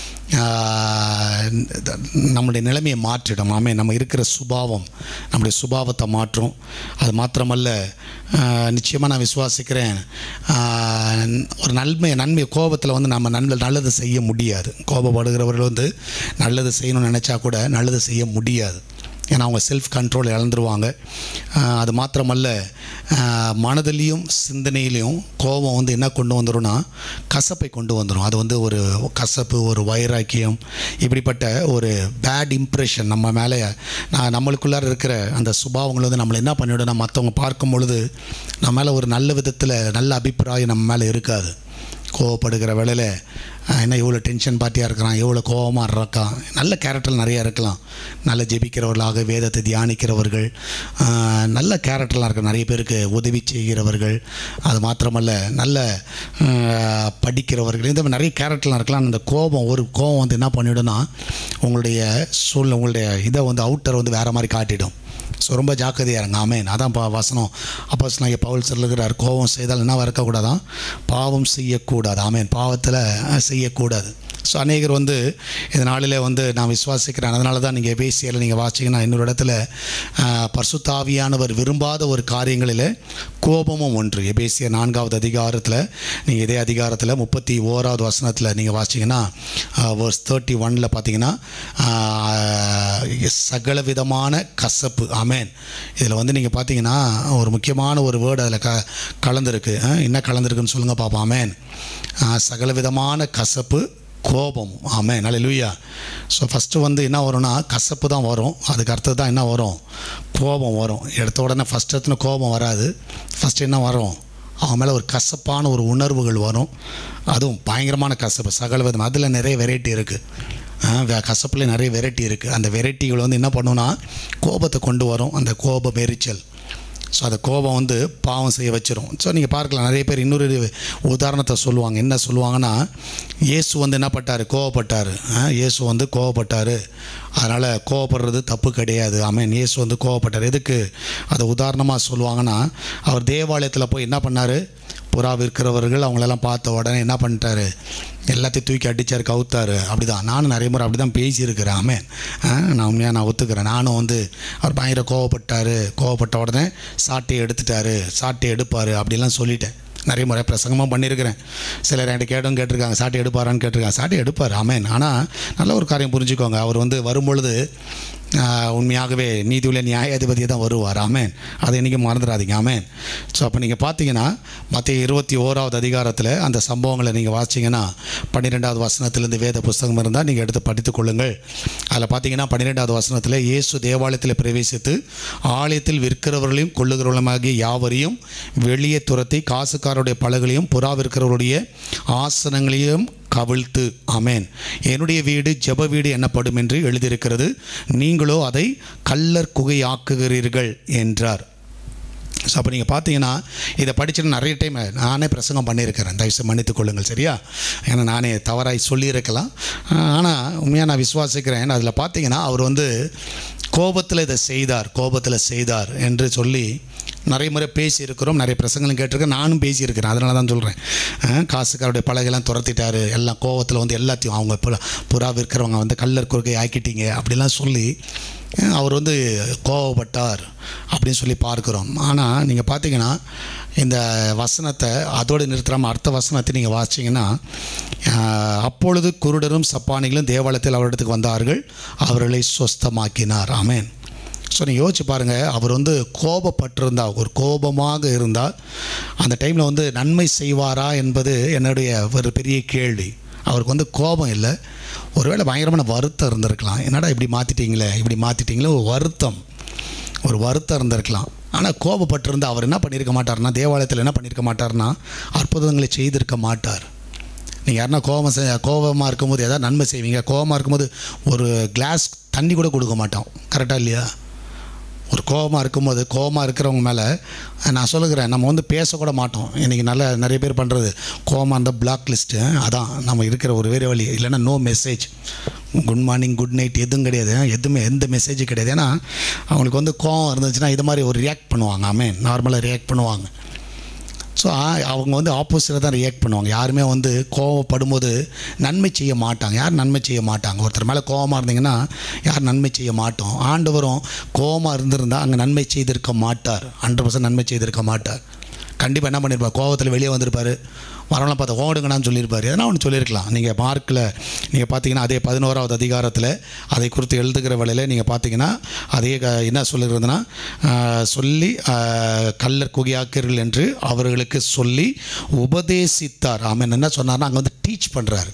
ஆஹ், நம்முடைய நிலைமையை மாற்றிடும் ஆமே நம்ம இருக்கிற சுபாவம் நம்முடைய சுபாவத்தை மாற்றும் அது மாத்திரமல்ல நிச்சயமாக நான் விசுவாசிக்கிறேன் ஆஹ், ஒரு நன்மை நன்மை கோபத்தில் வந்து நம்ம நல்ல நல்லது செய்ய முடியாது கோபப்படுகிறவர்கள் வந்து நல்லது செய்யணும்னு நினச்சா கூட நல்லது செய்ய முடியாது ஏன்னா அவங்க செல்ஃப் கண்ட்ரோல் இழந்துருவாங்க ஆஹ் அது மாத்திரமல்ல ஆஹ் மனதிலையும் சிந்தனையிலையும் கோபம் வந்து என்ன கொண்டு வந்துடும்னா கசப்பை கொண்டு வந்துடும் அது வந்து ஒரு கசப்பு ஒரு வைராக்கியம் இப்படிப்பட்ட ஒரு பேட் இம்ப்ரெஷன் நம்ம மேலே நான் நம்மளுக்குள்ளார இருக்கிற அந்த சுபாவங்கள் வந்து நம்மளை என்ன பண்ணிவிடும்னா மற்றவங்க பார்க்கும் பொழுது நம்ம மேலே ஒரு நல்ல விதத்தில் நல்ல அபிப்பிராயம் நம்ம மேலே இருக்காது கோவப்படுகிற வேளையில் அஹ், என்ன இவ்வளோ டென்ஷன் பார்ட்டியாக இருக்கிறான் எவ்வளோ கோவமாக இருக்கான் நல்ல கேரக்டர் நிறையா இருக்கலாம் நல்ல ஜெபிக்கிறவர்களாக வேதத்தை தியானிக்கிறவர்கள் அஹ், நல்ல கேரக்டர்லாம் இருக்க நிறைய பேருக்கு உதவி செய்கிறவர்கள் அது மாத்திரமல்ல நல்ல அஹ், படிக்கிறவர்கள் இந்த மாதிரி நிறைய கேரக்டர்லாம் இருக்கலாம் அந்த கோபம் ஒரு கோபம் வந்து என்ன பண்ணிவிடும்னா உங்களுடைய சூழ்நிலை உங்களுடைய இதை வந்து அவுட்டர் வந்து வேறு மாதிரி காட்டிடும் ஸோ ரொம்ப ஜாக்கிரதையாக இருங்க ஆமேன் அதான் பா வசனம் அப்போ நான் பவுல் சொல்லுகிறார் கோபம் செய்தால் என்ன இருக்கக்கூடாதான் பாவம் செய்யக்கூடாது ஆமேன் பாவத்தில் அஹ், செய்யக்கூடாது ஸோ அநேகர் வந்து இந்த நாளில் வந்து நான் விசுவாசிக்கிறேன் அதனால தான் நீங்கள் பேசியில் நீங்கள் வாசிங்கன்னா இன்னொரு இடத்துல அஹ், பரிசுத்தாவியானவர் விரும்பாத ஒரு காரியங்களில் கோபமும் ஒன்று எபேசிய நான்காவது அதிகாரத்தில் நீங்கள் இதே அதிகாரத்தில் முப்பத்தி ஓராவது வசனத்தில் நீங்கள் வாசிங்கன்னா வேர்ஸ் தேர்ட்டி ஒனில் பார்த்தீங்கன்னா ஆஹ், சகல விதமான கசப்பு ஆமேன் இதில் வந்து நீங்கள் பார்த்தீங்கன்னா ஒரு முக்கியமான ஒரு வேர்டு அதில் க கலந்துருக்கு ஆ, என்ன கலந்துருக்குன்னு சொல்லுங்கள் பாப்பா ஆமேன் ஆஹ், சகல விதமான கசப்பு கோபம் ஆமேன் நல்ல லூயா ஸோ ஃபஸ்ட்டு வந்து என்ன வரும்னா கசப்பு தான் வரும் அதுக்கு அடுத்தது தான் என்ன வரும் கோபம் வரும் எடுத்த உடனே ஃபஸ்ட் எடுத்துன கோபம் வராது ஃபஸ்ட்டு என்ன வரும் அவன் மேலே ஒரு கசப்பான ஒரு உணர்வுகள் வரும் அதுவும் பயங்கரமான கசப்பு சகல விதம் அதில் நிறைய வெரைட்டி இருக்குது கசப்புல நிறைய வெரைட்டி இருக்குது அந்த வெரைட்டிகள் வந்து என்ன பண்ணுன்னா கோபத்தை கொண்டு வரும் அந்த கோபம் எரிச்சல் ஸோ அந்த கோபம் வந்து பாவம் செய்ய வச்சிரும் ஸோ நீங்கள் பார்க்கலாம் நிறைய பேர் இன்னொரு உதாரணத்தை சொல்லுவாங்க என்ன சொல்லுவாங்கன்னா இயேசு வந்து என்ன பட்டார் கோவப்பட்டார் ஆ, இயேசு வந்து கோவப்பட்டார் அதனால் கோவப்படுறது தப்பு கிடையாது ஆமேன் இயேசு வந்து கோவப்பட்டார் எதுக்கு அதை உதாரணமாக சொல்லுவாங்கன்னா அவர் தேவாலயத்தில் போய் என்ன பண்ணார் புறா விற்கிறவர்கள் அவங்களெல்லாம் பார்த்த உடனே என்ன பண்ணிட்டாரு எல்லாத்தையும் தூக்கி அடித்தார் கவுத்தாரு அப்படிதான் நானும் நிறைய முறை அப்படி தான் பேசியிருக்கிறேன் ஆமே நான் உண்மையாக நான் ஒத்துக்கிறேன் நானும் வந்து அவர் பயங்கர கோவப்பட்டார் கோவப்பட்ட உடனே சாட்டையை எடுத்துட்டாரு சாட்டையை எடுப்பார் அப்படிலாம் சொல்லிட்டேன் நிறைய முறை பிரசங்கமாக பண்ணியிருக்கிறேன் சிலர் என்கிட்ட கேட்டும் கேட்டிருக்காங்க சாட்டை எடுப்பாரான்னு கேட்டிருக்காங்க சாட்டை எடுப்பார் ஆமேன் ஆனால் நல்ல ஒரு காரியம் புரிஞ்சுக்கோங்க அவர் வந்து வரும்பொழுது ஆஹ், உண்மையாகவே நீதியுள்ள நியாயாதிபதியை தான் வருவார் ஆமேன் அதை இன்றைக்கி மறந்துடாதீங்க ஆமேன் ஸோ அப்போ நீங்கள் பார்த்தீங்கன்னா மத்திய இருபத்தி ஓராவது அதிகாரத்தில் அந்த சம்பவங்களை நீங்கள் வாசிச்சிங்கன்னா பன்னிரெண்டாவது வசனத்திலேருந்து வேத புஸ்தகம் இருந்தால் நீங்கள் எடுத்து படித்துக் கொள்ளுங்கள் அதில் பார்த்தீங்கன்னா பன்னிரெண்டாவது வசனத்தில் இயேசு தேவாலயத்தில் பிரவேசித்து ஆலயத்தில் விற்கிறவர்களையும் கொள்ளுகிறவர்களுமாகிய யாவரையும் வெளியே துரத்தி காசுக்காரருடைய பலகளையும் புறா விற்கிறவருடைய ஆசனங்களையும் கவிழ்த்து ஆமேன் என்னுடைய வீடு ஜெப வீடு எனப்படும் என்று எழுதியிருக்கிறது நீங்களோ அதை கல்லர் குகையாக்குகிறீர்கள் என்றார் ஸோ அப்போ நீங்கள் பார்த்தீங்கன்னா இதை படிச்சுட்டு நிறைய டைம் நானே பிரசங்கம் பண்ணியிருக்கிறேன் தயவுசெய்து மன்னித்துக் கொள்ளுங்கள் சரியா ஏன்னா நானே தவறாய் சொல்லியிருக்கலாம் ஆனால் உண்மையாக நான் விசுவாசிக்கிறேன் அதில் பார்த்தீங்கன்னா அவர் வந்து கோபத்தில் இதை செய்தார் கோபத்தில் செய்தார் என்று சொல்லி நிறைய முறை பேசியிருக்கிறோம் நிறைய பிரசங்களும் கேட்டிருக்கேன் நானும் பேசியிருக்கிறேன் அதனால தான் சொல்கிறேன் காசுக்காருடைய பழகெல்லாம் துரத்திட்டாரு எல்லாம் கோவத்தில் வந்து எல்லாத்தையும் அவங்க புறா புறா விற்கிறவங்க வந்து கல்லர் குறுக்கை ஆக்கிட்டீங்க அப்படிலாம் சொல்லி அஹ், அவர் வந்து கோவப்பட்டார் அப்படின்னு சொல்லி பார்க்குறோம் ஆனால் நீங்கள் பார்த்தீங்கன்னா இந்த வசனத்தை அதோடு நிறுத்தாமல் அடுத்த வசனத்தை நீங்கள் வாசிச்சிங்கன்னா அஹ், அப்பொழுது குருடரும் சப்பானிகளும் தேவாலயத்தில் அவரிடத்துக்கு வந்தார்கள் அவர்களை சொஸ்தமாக்கினார் ஆமென் ஸோ நீங்கள் யோசிச்சு பாருங்கள் அவர் வந்து கோபப்பட்டிருந்தா ஒரு கோபமாக இருந்தால் அந்த டைமில் வந்து நன்மை செய்வாரா என்பது என்னுடைய ஒரு பெரிய கேள்வி அவருக்கு வந்து கோபம் இல்லை ஒருவேளை பயங்கரமான வருத்தம் இருந்திருக்கலாம் என்னடா இப்படி மாற்றிட்டீங்களே இப்படி மாற்றிட்டீங்களே ஒரு வருத்தம் ஒரு வருத்தம் இருந்திருக்கலாம் ஆனால் கோபப்பட்டிருந்தா அவர் என்ன பண்ணியிருக்க மாட்டார்னா தேவாலயத்தில் என்ன பண்ணியிருக்க மாட்டார்னா அற்புதங்களை செய்திருக்க மாட்டார் நீங்கள் யாருன்னா கோபம் செய் கோபமாக இருக்கும்போது எதாவது நன்மை செய்வீங்க கோபமாக இருக்கும்போது ஒரு கிளாஸ் தண்ணி கூட கொடுக்க மாட்டோம் கரெக்டாக இல்லையா ஒரு கோபமாக இருக்கும்போது கோபமாக இருக்கிறவங்க மேலே நான் சொல்லுகிறேன் நம்ம வந்து பேசக்கூட மாட்டோம் இன்றைக்கி நல்ல நிறைய பேர் பண்ணுறது கோபமாக இருந்தால் பிளாக் லிஸ்ட்டு அதான் நம்ம இருக்கிற ஒரு வேறு வழி இல்லைன்னா no message good morning good night எதுவும் கிடையாது எதுவுமே எந்த மெசேஜும் கிடையாது ஏன்னா அவங்களுக்கு வந்து கோபம் இருந்துச்சுன்னா இது மாதிரி ஒரு ரியாக்ட் பண்ணுவாங்க ஆமே நார்மலாக ரியாக்ட் பண்ணுவாங்க ஸோ அவங்க வந்து ஆப்போசிட்டாக தான் ரியாக்ட் பண்ணுவாங்க யாருமே வந்து கோவப்படும்போது நன்மை செய்ய மாட்டாங்க யார் நன்மை செய்ய மாட்டாங்க ஒருத்தர் மேலே கோவமாக இருந்தீங்கன்னா யார் நன்மை செய்ய மாட்டோம் ஆண்டவரும் கோவமாக இருந்திருந்தால் அங்கே நன்மை செய்திருக்க மாட்டார் ஹண்ட்ரட் பர்சன்ட் நன்மை செய்திருக்க மாட்டார் கண்டிப்பாக என்ன பண்ணியிருப்பார் கோவத்தில் வெளியே வந்திருப்பார் வரவங்களாம் பார்த்தா ஓடுங்கண்ணான்னு சொல்லியிருப்பார் எதனா ஒன்று சொல்லியிருக்கலாம் நீங்கள் மார்க்கில் நீங்கள் பார்த்தீங்கன்னா அதே பதினோராவது அதிகாரத்தில் அதை குறித்து எழுதுகிற வேளையில் நீங்கள் பார்த்தீங்கன்னா அதே க- என்ன சொல்லுகிறதுனா ஆஹ், சொல்லி ஆஹ், கல்லர் குகையாக்கிறீர்கள் என்று அவர்களுக்கு சொல்லி உபதேசித்தார் ஆமென் என்ன சொன்னார்னா அங்கே வந்து டீச் பண்ணுறாரு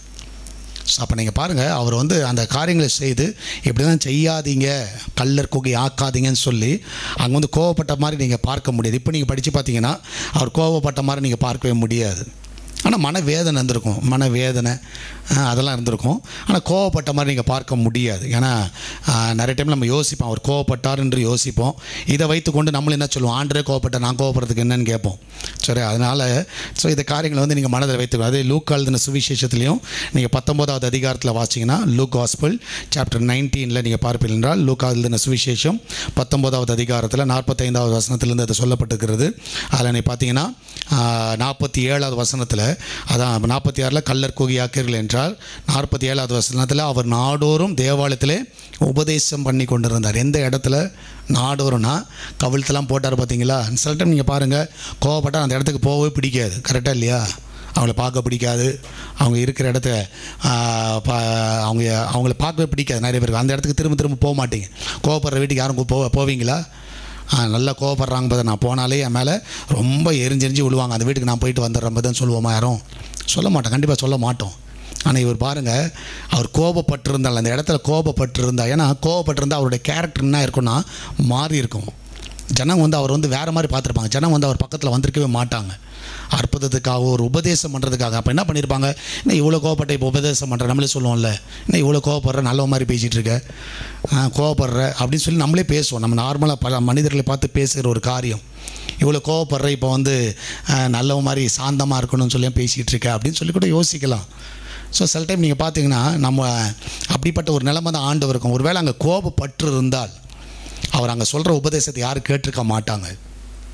ஸோ அப்போ நீங்கள் பாருங்கள் அவர் வந்து அந்த காரியங்களை செய்து இப்படி தான் செய்யாதீங்க கல்லர் குகை ஆக்காதீங்கன்னு சொல்லி அங்கே வந்து கோவப்பட்ட மாதிரி நீங்கள் பார்க்க முடியாது இப்போ நீங்கள் படித்து பார்த்தீங்கன்னா அவர் கோவப்பட்ட மாதிரி நீங்கள் பார்க்கவே முடியாது ஆனால் மனவேதனை இருந்திருக்கும் மனவேதனை ஆஹ், அதெல்லாம் இருந்திருக்கும் ஆனால் கோவப்பட்ட மாதிரி நீங்கள் பார்க்க முடியாது ஏன்னா ஆஹ், நிறைய டைம் நம்ம யோசிப்போம் அவர் கோவப்பட்டார் என்று யோசிப்போம் இதை வைத்துக்கொண்டு நம்மளும் என்ன சொல்லுவோம் ஆண்டரே கோவப்பட்ட நான் கோவப்படுறதுக்கு என்னன்னு கேட்போம் சரி அதனால் ஸோ இந்த காரியங்களை வந்து நீங்கள் மனதில் வைத்துக்கோ அதே லூக் எழுதின சுவிசேஷத்துலையும் நீங்கள் பத்தொம்போதாவது அதிகாரத்தில் வாசிங்கன்னா லூக் ஹாஸ்பிள் சாப்டர் நைன்டீனில் நீங்கள் பார்ப்பீர்கள் என்றால் லூக் எழுதின சுவிசேஷம் பத்தொம்போதாவது அதிகாரத்தில் நாற்பத்தைந்தாவது வசனத்திலிருந்து அது சொல்லப்பட்டிருக்கிறது அதில் நீ பார்த்தீங்கன்னா நாற்பத்தி ஏழாவது வசனத்தில் அதான் நாற்பத்தி ஆறில் கல்லர் குகியாக்கீர்கள் என்றால் நாற்பத்தி ஏழாவது வசனத்தில் அவர் நாடோறும் தேவாலயத்திலே உபதேசம் பண்ணி கொண்டிருந்தார் எந்த இடத்துல நாடோறும்னா கவிழ்த்தெல்லாம் போட்டார் பார்த்தீங்களா சில டைம் நீங்கள் பாருங்கள் கோவப்பட்டால் அந்த இடத்துக்கு போகவே பிடிக்காது கரெக்டாக இல்லையா அவங்கள பார்க்க பிடிக்காது அவங்க இருக்கிற இடத்த ஆ, பா- அவங்க அவங்கள பார்க்கவே பிடிக்காது நிறைய பேருக்கு அந்த இடத்துக்கு திரும்ப திரும்ப போக மாட்டீங்க கோவப்படுற வீட்டுக்கு யாரும் போ போவீங்களா ஆ, நல்லா கோவப்படுறாங்க பதம் நான் போனாலே என் மேலே ரொம்ப எரிஞ்செரிஞ்சு விழுவாங்க அந்த வீட்டுக்கு நான் போயிட்டு வந்துடுறேன் பதம் சொல்லுவோமா யாரும் சொல்ல மாட்டோம் கண்டிப்பாக சொல்ல மாட்டோம் ஆனால் இவர் பாருங்கள் அவர் கோபப்பட்டிருந்தால் அந்த இடத்துல கோபப்பட்டிருந்தா ஏன்னா கோபப்பட்டிருந்தா அவருடைய கேரக்டர் என்ன இருக்குன்னா மாறி இருக்கும் ஜனம் வந்து அவர் வந்து வேறு மாதிரி பார்த்துருப்பாங்க ஜனம் வந்து அவர் பக்கத்தில் வந்திருக்கவே மாட்டாங்க அற்புதத்துக்காக ஒரு உபதேசம் பண்ணுறதுக்காக அப்போ என்ன பண்ணியிருப்பாங்க என்ன இவ்வளோ கோவப்பட்ட இப்போ உபதேசம் பண்ணுற நம்மளே சொல்லுவோம்ல என்ன இவ்வளோ கோவப்படுற நல்ல மாதிரி பேசிகிட்டு இருக்க ஆ, கோவப்படுற அப்படின்னு சொல்லி நம்மளே பேசுவோம் நம்ம நார்மலாக பல மனிதர்களை பார்த்து பேசுகிற ஒரு காரியம் இவ்வளோ கோவப்படுற இப்போ வந்து ஆ, நல்ல மாதிரி சாந்தமாக இருக்கணும்னு சொல்லி பேசிகிட்டு இருக்க அப்படின்னு சொல்லி கூட யோசிக்கலாம் ஸோ சில டைம் நீங்கள் பார்த்தீங்கன்னா நம்ம அப்படிப்பட்ட ஒரு நிலைமை தான் ஆண்டவர் இருக்கும் ஒருவேளை அங்கே கோபப்பட்டு இருந்தால் அவர் அங்கே சொல்கிற உபதேசத்தை யாரும் கேட்டிருக்க மாட்டாங்க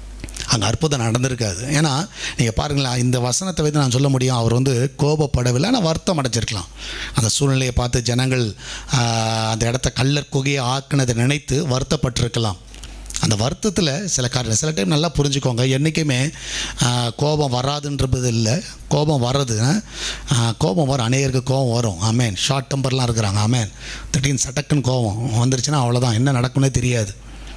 அங்கே அற்புதம் நடந்திருக்காது ஏன்னா நீங்கள் பாருங்களேன் இந்த வசனத்தை வைத்து நான் சொல்ல முடியும் அவர் வந்து கோபப்படவில்லை ஆனால் வருத்தம் அடைஞ்சிருக்கலாம் அந்த சூழ்நிலையை பார்த்து ஜனங்கள் ஆஹ், அந்த இடத்த கல்லர் குகையை ஆக்குனதை நினைத்து வருத்தப்பட்டிருக்கலாம் அந்த வருத்தத்தில் சில காரணம் சில டைம் நல்லா புரிஞ்சுக்கோங்க என்றைக்குமே ஆஹ், கோபம் வராதுன்றது இல்லை கோபம் வர்றது ஆஹ், கோபம் வரும் அநேகருக்கு கோபம் வரும் ஆமேன் ஷார்ட் டெம்பர்லாம் இருக்கிறாங்க ஆமேன் திடீர்னு சட்டக்குன்னு கோபம் வந்துருச்சுன்னா அவ்வளோதான் என்ன நடக்கும்னே தெரியாது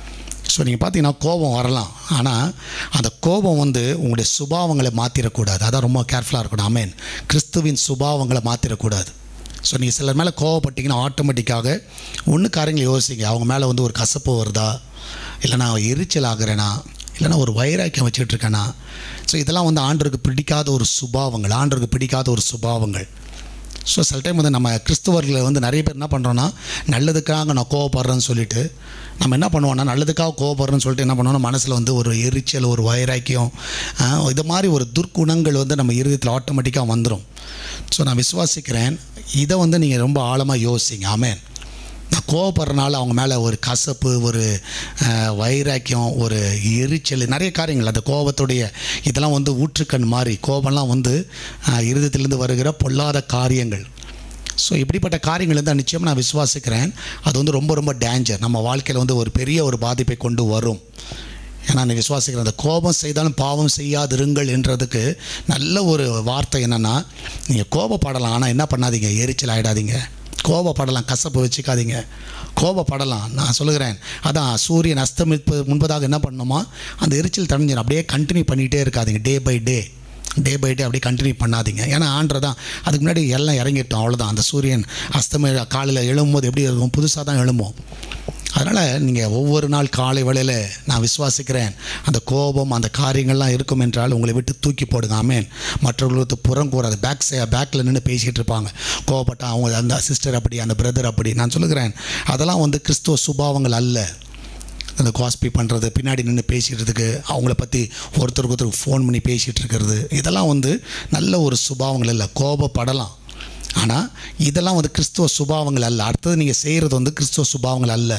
ஸோ நீங்கள் பார்த்தீங்கன்னா கோபம் வரலாம் ஆனால் அந்த கோபம் வந்து உங்களுடைய சுபாவங்களை மாற்றிடக்கூடாது அதான் ரொம்ப கேர்ஃபுல்லாக இருக்கணும் ஆமேன் கிறிஸ்துவின் சுபாவங்களை மாற்றிடக்கூடாது ஸோ நீங்கள் சிலர் மேலே கோவப்பட்டீங்கன்னா ஆட்டோமேட்டிக்காக ஒன்று காரியங்களை யோசிங்க அவங்க மேலே வந்து ஒரு கசப்பு வருதா இல்லை நான் எரிச்சல் ஆகுறேனா இல்லைனா ஒரு வைராக்கியம் வச்சுட்டு இருக்கேனா ஸோ இதெல்லாம் வந்து ஆண்டருக்கு பிடிக்காத ஒரு சுபாவங்கள் ஆண்டருக்கு பிடிக்காத ஒரு சுபாவங்கள் ஸோ சில டைம் வந்து நம்ம கிறிஸ்துவர்களை வந்து நிறைய பேர் என்ன பண்ணுறோன்னா நல்லதுக்காக நான் கோவப்படுறேன்னு சொல்லிட்டு நம்ம என்ன பண்ணுவோம்னா நல்லதுக்காக கோவப்படுறேன்னு சொல்லிட்டு என்ன பண்ணுவோம்னா மனசில் வந்து ஒரு எரிச்சல் ஒரு வைராக்கியம் ஆஹ், இது மாதிரி ஒரு துர்க்குணங்கள் வந்து நம்ம இருதயத்தில் ஆட்டோமேட்டிக்காக வந்துடும் ஸோ நான் விசுவாசிக்கிறேன் இதை வந்து நீங்கள் ரொம்ப ஆழமாக யோசிங்க ஆமேன் நான் கோவப்படுறனால அவங்க மேலே ஒரு கசப்பு ஒரு அஹ், வைராக்கியம் ஒரு எரிச்சல் நிறைய காரியங்கள் அந்த கோபத்துடைய இதெல்லாம் வந்து ஊற்றுக்கண் மாதிரி கோபம்லாம் வந்து அஹ், இருதயத்திலிருந்து வருகிற பொல்லாத காரியங்கள் ஸோ இப்படிப்பட்ட காரியங்கள் வந்து நிச்சயம் நான் விசுவாசிக்கிறேன் அது வந்து ரொம்ப ரொம்ப டேஞ்சர் நம்ம வாழ்க்கையில் வந்து ஒரு பெரிய ஒரு பாதிப்பை கொண்டு வரும் ஏன்னா நீ விசுவாசிக்கிற அந்த கோபம் செய்தாலும் பாவம் செய்யாதிருங்கள் என்றதுக்கு நல்ல ஒரு வார்த்தை என்னென்னா நீங்கள் கோபப்படலாம் ஆனால் என்ன பண்ணாதீங்க எரிச்சல் ஆகிடாதீங்க கோபப்படலாம் கசப்பு வச்சுக்காதீங்க கோபப்படலாம் நான் சொல்லுகிறேன் அதான் சூரியன் அஸ்தமிப்பு முன்பதாக என்ன பண்ணணுமா அந்த எரிச்சல் தணிஞ்சிடும் அப்படியே கண்டினியூ பண்ணிகிட்டே இருக்காதீங்க day by day day by day அப்படியே கண்டினியூ பண்ணாதீங்க ஏன்னா ஆண்டர் தான் அதுக்கு முன்னாடி எல்லாம் இறங்கிட்டோம் அவ்வளோதான் அந்த சூரியன் அஸ்தமய காலையில் எழும்பும்போது எப்படி இருக்கும் புதுசாக தான் எழும்பும் அதனால் நீங்கள் ஒவ்வொரு நாள் காலை வேளையில் நான் விசுவாசிக்கிறேன் அந்த கோபம் அந்த காரியங்கள்லாம் இருக்கும் என்றால் உங்களை விட்டு தூக்கி போடுங்க ஆமேன் மற்றவர்களுக்கு புறம் கூறாது பேக் சே பேக்கில் நின்று பேசிக்கிட்டு இருப்பாங்க கோவப்பட்டா அவங்க அந்த சிஸ்டர் அப்படி அந்த பிரதர் அப்படி நான் சொல்லுகிறேன் அதெல்லாம் வந்து கிறிஸ்துவ சுபாவங்கள் அல்ல அந்த காஸ்பி பண்ணுறது பின்னாடி நின்று பேசிக்கிறதுக்கு அவங்கள பற்றி ஒருத்தருக்கு ஒருத்தருக்கு ஃபோன் பண்ணி பேசிகிட்டு இருக்கிறது இதெல்லாம் வந்து நல்ல ஒரு சுபாவங்கள் இல்லை கோபப்படலாம் ஆனால் இதெல்லாம் வந்து கிறிஸ்துவ சுபாவங்கள் அல்ல அடுத்தது நீங்கள் செய்கிறது வந்து கிறிஸ்துவ சுபாவங்கள் அல்ல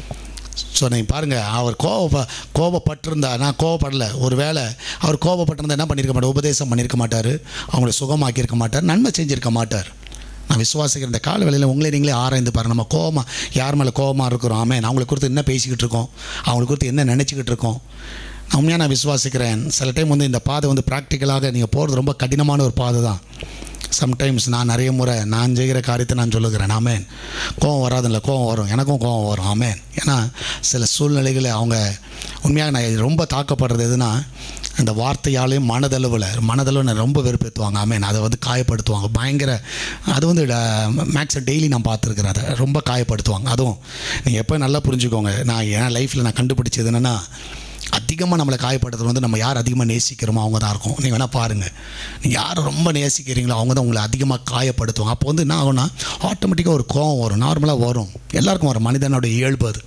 ஸோ நீங்கள் பாருங்கள் அவர் கோப கோபப்பட்டிருந்தா நான் கோபப்படலை ஒரு வேளை அவர் கோபப்பட்டிருந்தா என்ன பண்ணியிருக்க மாட்டார் உபதேசம் பண்ணியிருக்க மாட்டார் அவங்கள சுகமாக்கியிருக்க மாட்டார் நன்மை செஞ்சிருக்க மாட்டார் நான் விசுவாசிக்கிற இந்த கால வேளையில் உங்களே நீங்களே ஆராய்ந்து பாருங்க நம்ம கோபமாக யார் மேலே கோபமாக இருக்கிறோம் ஆமே அவங்களை குறித்து என்ன பேசிக்கிட்டு இருக்கோம் அவங்களை குறித்து என்ன நினச்சிக்கிட்டு இருக்கோம் நான் உண்மையாக நான் விசுவாசிக்கிறேன் சில டைம் வந்து இந்த பாதை வந்து ப்ராக்டிக்கலாக நீங்கள் போகிறது ரொம்ப கடினமான ஒரு பாதை தான் சம்டைம்ஸ் நான் நிறைய முறை நான் செய்கிற காரியத்தை நான் சொல்லுகிறேன் ஆமேன் கோவம் வராதில்ல கோவம் வரும் எனக்கும் கோவம் வரும் ஆமேன் ஏன்னா சில சூழ்நிலைகளை அவங்க உண்மையாக நான் ரொம்ப தாக்கப்படுறது எதுனா இந்த வார்த்தையாலையும் மனதளவில் மனதளவில் நான் ரொம்ப வெறுப்பேற்றுவாங்க ஆமேன் அதை வந்து காயப்படுத்துவாங்க பயங்கர அது வந்து மேக்ஸை டெய்லி நான் பார்த்துருக்குறேன் அதை ரொம்ப காயப்படுத்துவாங்க அதுவும் நீங்கள் எப்போ நல்லா புரிஞ்சுக்கோங்க நான் என் லைஃப்பில் நான் கண்டுபிடிச்சது என்னென்னா அதிகமாக நம்மளை காயப்படுத்துறது வந்து நம்ம யார் அதிகமாக நேசிக்கிறோமோ அவங்க தான் இருக்கும் நீங்கள் வேணால் பாருங்கள் நீங்கள் யார் ரொம்ப நேசிக்கிறீங்களோ அவங்க தான் உங்களை அதிகமாக காயப்படுத்துவாங்க அப்போ வந்து என்ன ஆகும்னா ஆட்டோமேட்டிக்காக ஒரு கோவம் வரும் நார்மலாக வரும் எல்லாருக்கும் வரும் மனிதனோட இயல்பு அது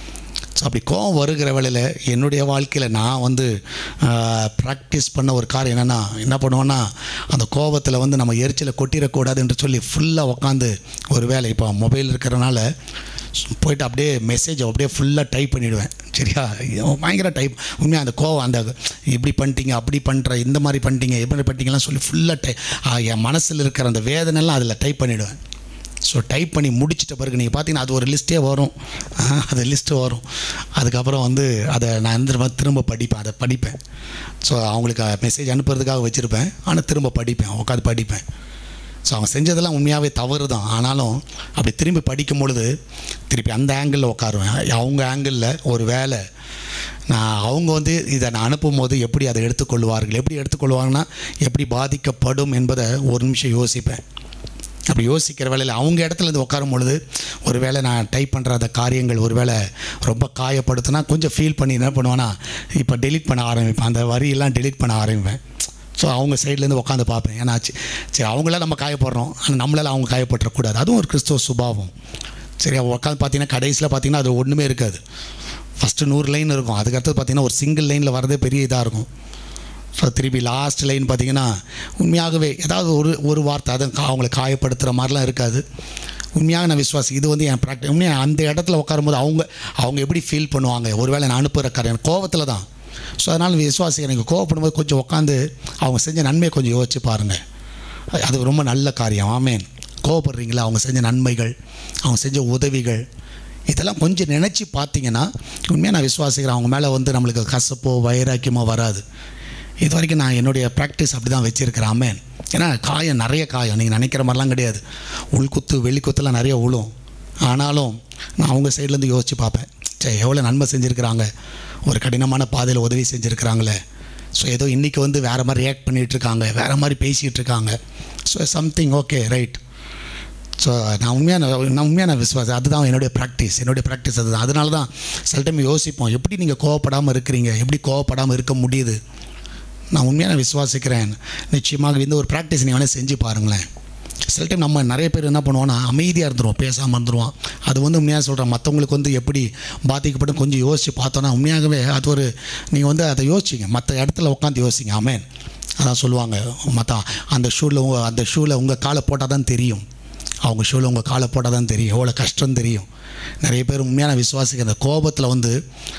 ஸோ அப்படி கோவம் வருகிற வேளையில் என்னுடைய வாழ்க்கையில் நான் வந்து ப்ராக்டிஸ் பண்ண ஒரு காரியம் என்னென்னா என்ன பண்ணுவேன்னா அந்த கோபத்தில் வந்து நம்ம எரிச்சலை கொட்டிடக்கூடாது என்று சொல்லி ஃபுல்லாக உட்காந்து ஒரு வேலை இப்போ மொபைல் இருக்கிறனால போயிட்டு அப்படியே மெசேஜ் அப்படியே ஃபுல்லாக டைப் பண்ணிவிடுவேன் சரியா பயங்கர டைப் உண்மையாக அந்த கோவம் அந்த இப்படி பண்ணிட்டீங்க அப்படி பண்ணுற இந்த மாதிரி பண்ணிட்டீங்க எப்படி பண்ணிட்டீங்கலாம் சொல்லி ஃபுல்லாக டை என் மனசில் இருக்கிற அந்த வேதனைலாம் அதில் டைப் பண்ணிவிடுவேன் ஸோ டைப் பண்ணி முடிச்சிட்ட பிறகு நீங்கள் பார்த்தீங்கன்னா அது ஒரு லிஸ்ட்டே வரும் ஆ, அது லிஸ்ட்டு வரும் அதுக்கப்புறம் வந்து அதை நான் திரும்ப திரும்ப படிப்பேன் அதை படிப்பேன் ஸோ அவங்களுக்கு மெசேஜ் அனுப்புறதுக்காக வச்சுருப்பேன் ஆனால் திரும்ப படிப்பேன் உட்காந்து படிப்பேன் ஸோ அவங்க செஞ்சதெல்லாம் உண்மையாகவே தவறு தான் ஆனாலும் அப்படி திரும்பி படிக்கும் பொழுது திருப்பி அந்த ஆங்கிளில் உட்காருவேன் அவங்க ஆங்கிளில் ஒரு வேலை நான் அவங்க வந்து இதை நான் அனுப்பும்போது எப்படி அதை எடுத்துக்கொள்வார்கள் எப்படி எடுத்துக்கொள்வாங்கன்னா எப்படி பாதிக்கப்படும் என்பதை ஒரு நிமிஷம் யோசிப்பேன் அப்படி யோசிக்கிற வேலையில் அவங்க இடத்துல இருந்து உட்காரும் பொழுது ஒருவேளை நான் டைப் பண்ணுற அந்த காரியங்கள் ஒருவேளை ரொம்ப காயப்படுத்துனா கொஞ்சம் ஃபீல் பண்ணி என்ன பண்ணுவேன்னா இப்போ டெலீட் பண்ண ஆரம்பிப்பேன் அந்த வரியெல்லாம் டெலீட் பண்ண ஆரம்பிப்பேன் ஸோ அவங்க சைட்லேருந்து உட்காந்து பார்ப்பேன் ஏன்னா சி- சரி அவங்களாம் நம்ம காயப்படுறோம் ஆனால் நம்மளால அவங்க காயப்பட்டுறக்கூடாது அதுவும் ஒரு கிறிஸ்துவ சுபாவம் சரி உட்காந்து பார்த்தீங்கன்னா கடைசியில் பார்த்தீங்கன்னா அது ஒன்றுமே இருக்காது ஃபஸ்ட்டு நூறு லைன் இருக்கும் அதுக்கடுத்து பார்த்தீங்கன்னா ஒரு சிங்கிள் லைனில் வரதே பெரிய இதாக இருக்கும் ஸோ திருப்பி லாஸ்ட் லைன் பார்த்தீங்கன்னா உண்மையாகவே ஏதாவது ஒரு ஒரு வார்த்தை அதை கா- அவங்களை காயப்படுத்துகிற மாதிரிலாம் இருக்காது உண்மையாக நான் விசுவாசி இது வந்து என் ப்ராக்டிஸ் உண்மையாக அந்த இடத்துல உட்காரும்போது அவங்க அவங்க எப்படி ஃபீல் பண்ணுவாங்க ஒருவேளை நான் அனுப்புகிற காரியம் கோவத்தில் தான் ஸோ அதனால் விசுவாசிக்க நீங்கள் கோவப்படும்போது கொஞ்சம் உட்காந்து அவங்க செஞ்ச நன்மையை கொஞ்சம் யோசிச்சு பாருங்கள் அது ரொம்ப நல்ல காரியம் ஆமேன் கோவப்படுறீங்களா அவங்க செஞ்ச நன்மைகள் அவங்க செஞ்ச உதவிகள் இதெல்லாம் கொஞ்சம் நினச்சி பார்த்தீங்கன்னா உண்மையாக நான் விசுவாசிக்கிறேன் அவங்க மேலே வந்து நம்மளுக்கு கசப்போ வைராக்கியமோ வராது இது வரைக்கும் நான் என்னுடைய ப்ராக்டிஸ் அப்படி தான் வச்சுருக்கிறேன் ஆமேன் ஏன்னா காயம் நிறைய காயம் நீங்கள் நினைக்கிற மாதிரிலாம் கிடையாது உள்குத்து வெளிக்குத்துலாம் நிறைய விழும் ஆனாலும் நான் அவங்க சைட்லேருந்து யோசித்து பார்ப்பேன் சரி எவ்வளோ நன்மை செஞ்சுருக்கிறாங்க ஒரு கடினமான பாதையில் உதவி செஞ்சுருக்கிறாங்களே ஸோ ஏதோ இன்றைக்கி வந்து வேறு மாதிரி ரியாக்ட் பண்ணிகிட்டு இருக்காங்க வேறு மாதிரி பேசிகிட்டு இருக்காங்க so something okay right so நான் உண்மையாக நான் உண்மையாக நான் விசுவாசம் அதுதான் என்னுடைய ப்ராக்டிஸ் என்னுடைய ப்ராக்டிஸ் அதுதான் அதனால தான் சில டைம் யோசிப்போம் எப்படி நீங்கள் கோவப்படாமல் இருக்கிறீங்க எப்படி கோவப்படாமல் இருக்க முடியுது நான் உண்மையாக நான் விசுவாசிக்கிறேன் நிச்சயமாக இந்த ஒரு ப்ராக்டிஸ் நீங்கள் வேணால் செஞ்சு பாருங்களேன் சில டைம் நம்ம நிறைய பேர் என்ன பண்ணுவோம்னா அமைதியாக இருந்துருவோம் பேசாமல் இருந்துருவோம் அது வந்து உண்மையாக சொல்கிறேன் மற்றவங்களுக்கு வந்து எப்படி பாதிக்கப்படும் கொஞ்சம் யோசித்து பார்த்தோன்னா உண்மையாகவே அது ஒரு நீங்கள் வந்து அதை யோசிச்சிங்க மற்ற இடத்துல உட்காந்து யோசிங்க ஆமேன் அதான் சொல்லுவாங்க மற்ற அந்த ஷூவில் உங்கள் அந்த ஷூவில் உங்கள் காலை போட்டால் தான் தெரியும் அவங்க ஷூவில் உங்கள் காலை போட்டால் தான் தெரியும் எவ்வளோ கஷ்டம் தெரியும் நிறைய பேர் உண்மையான விசுவாசிக்க அந்த கோபத்தில் வந்து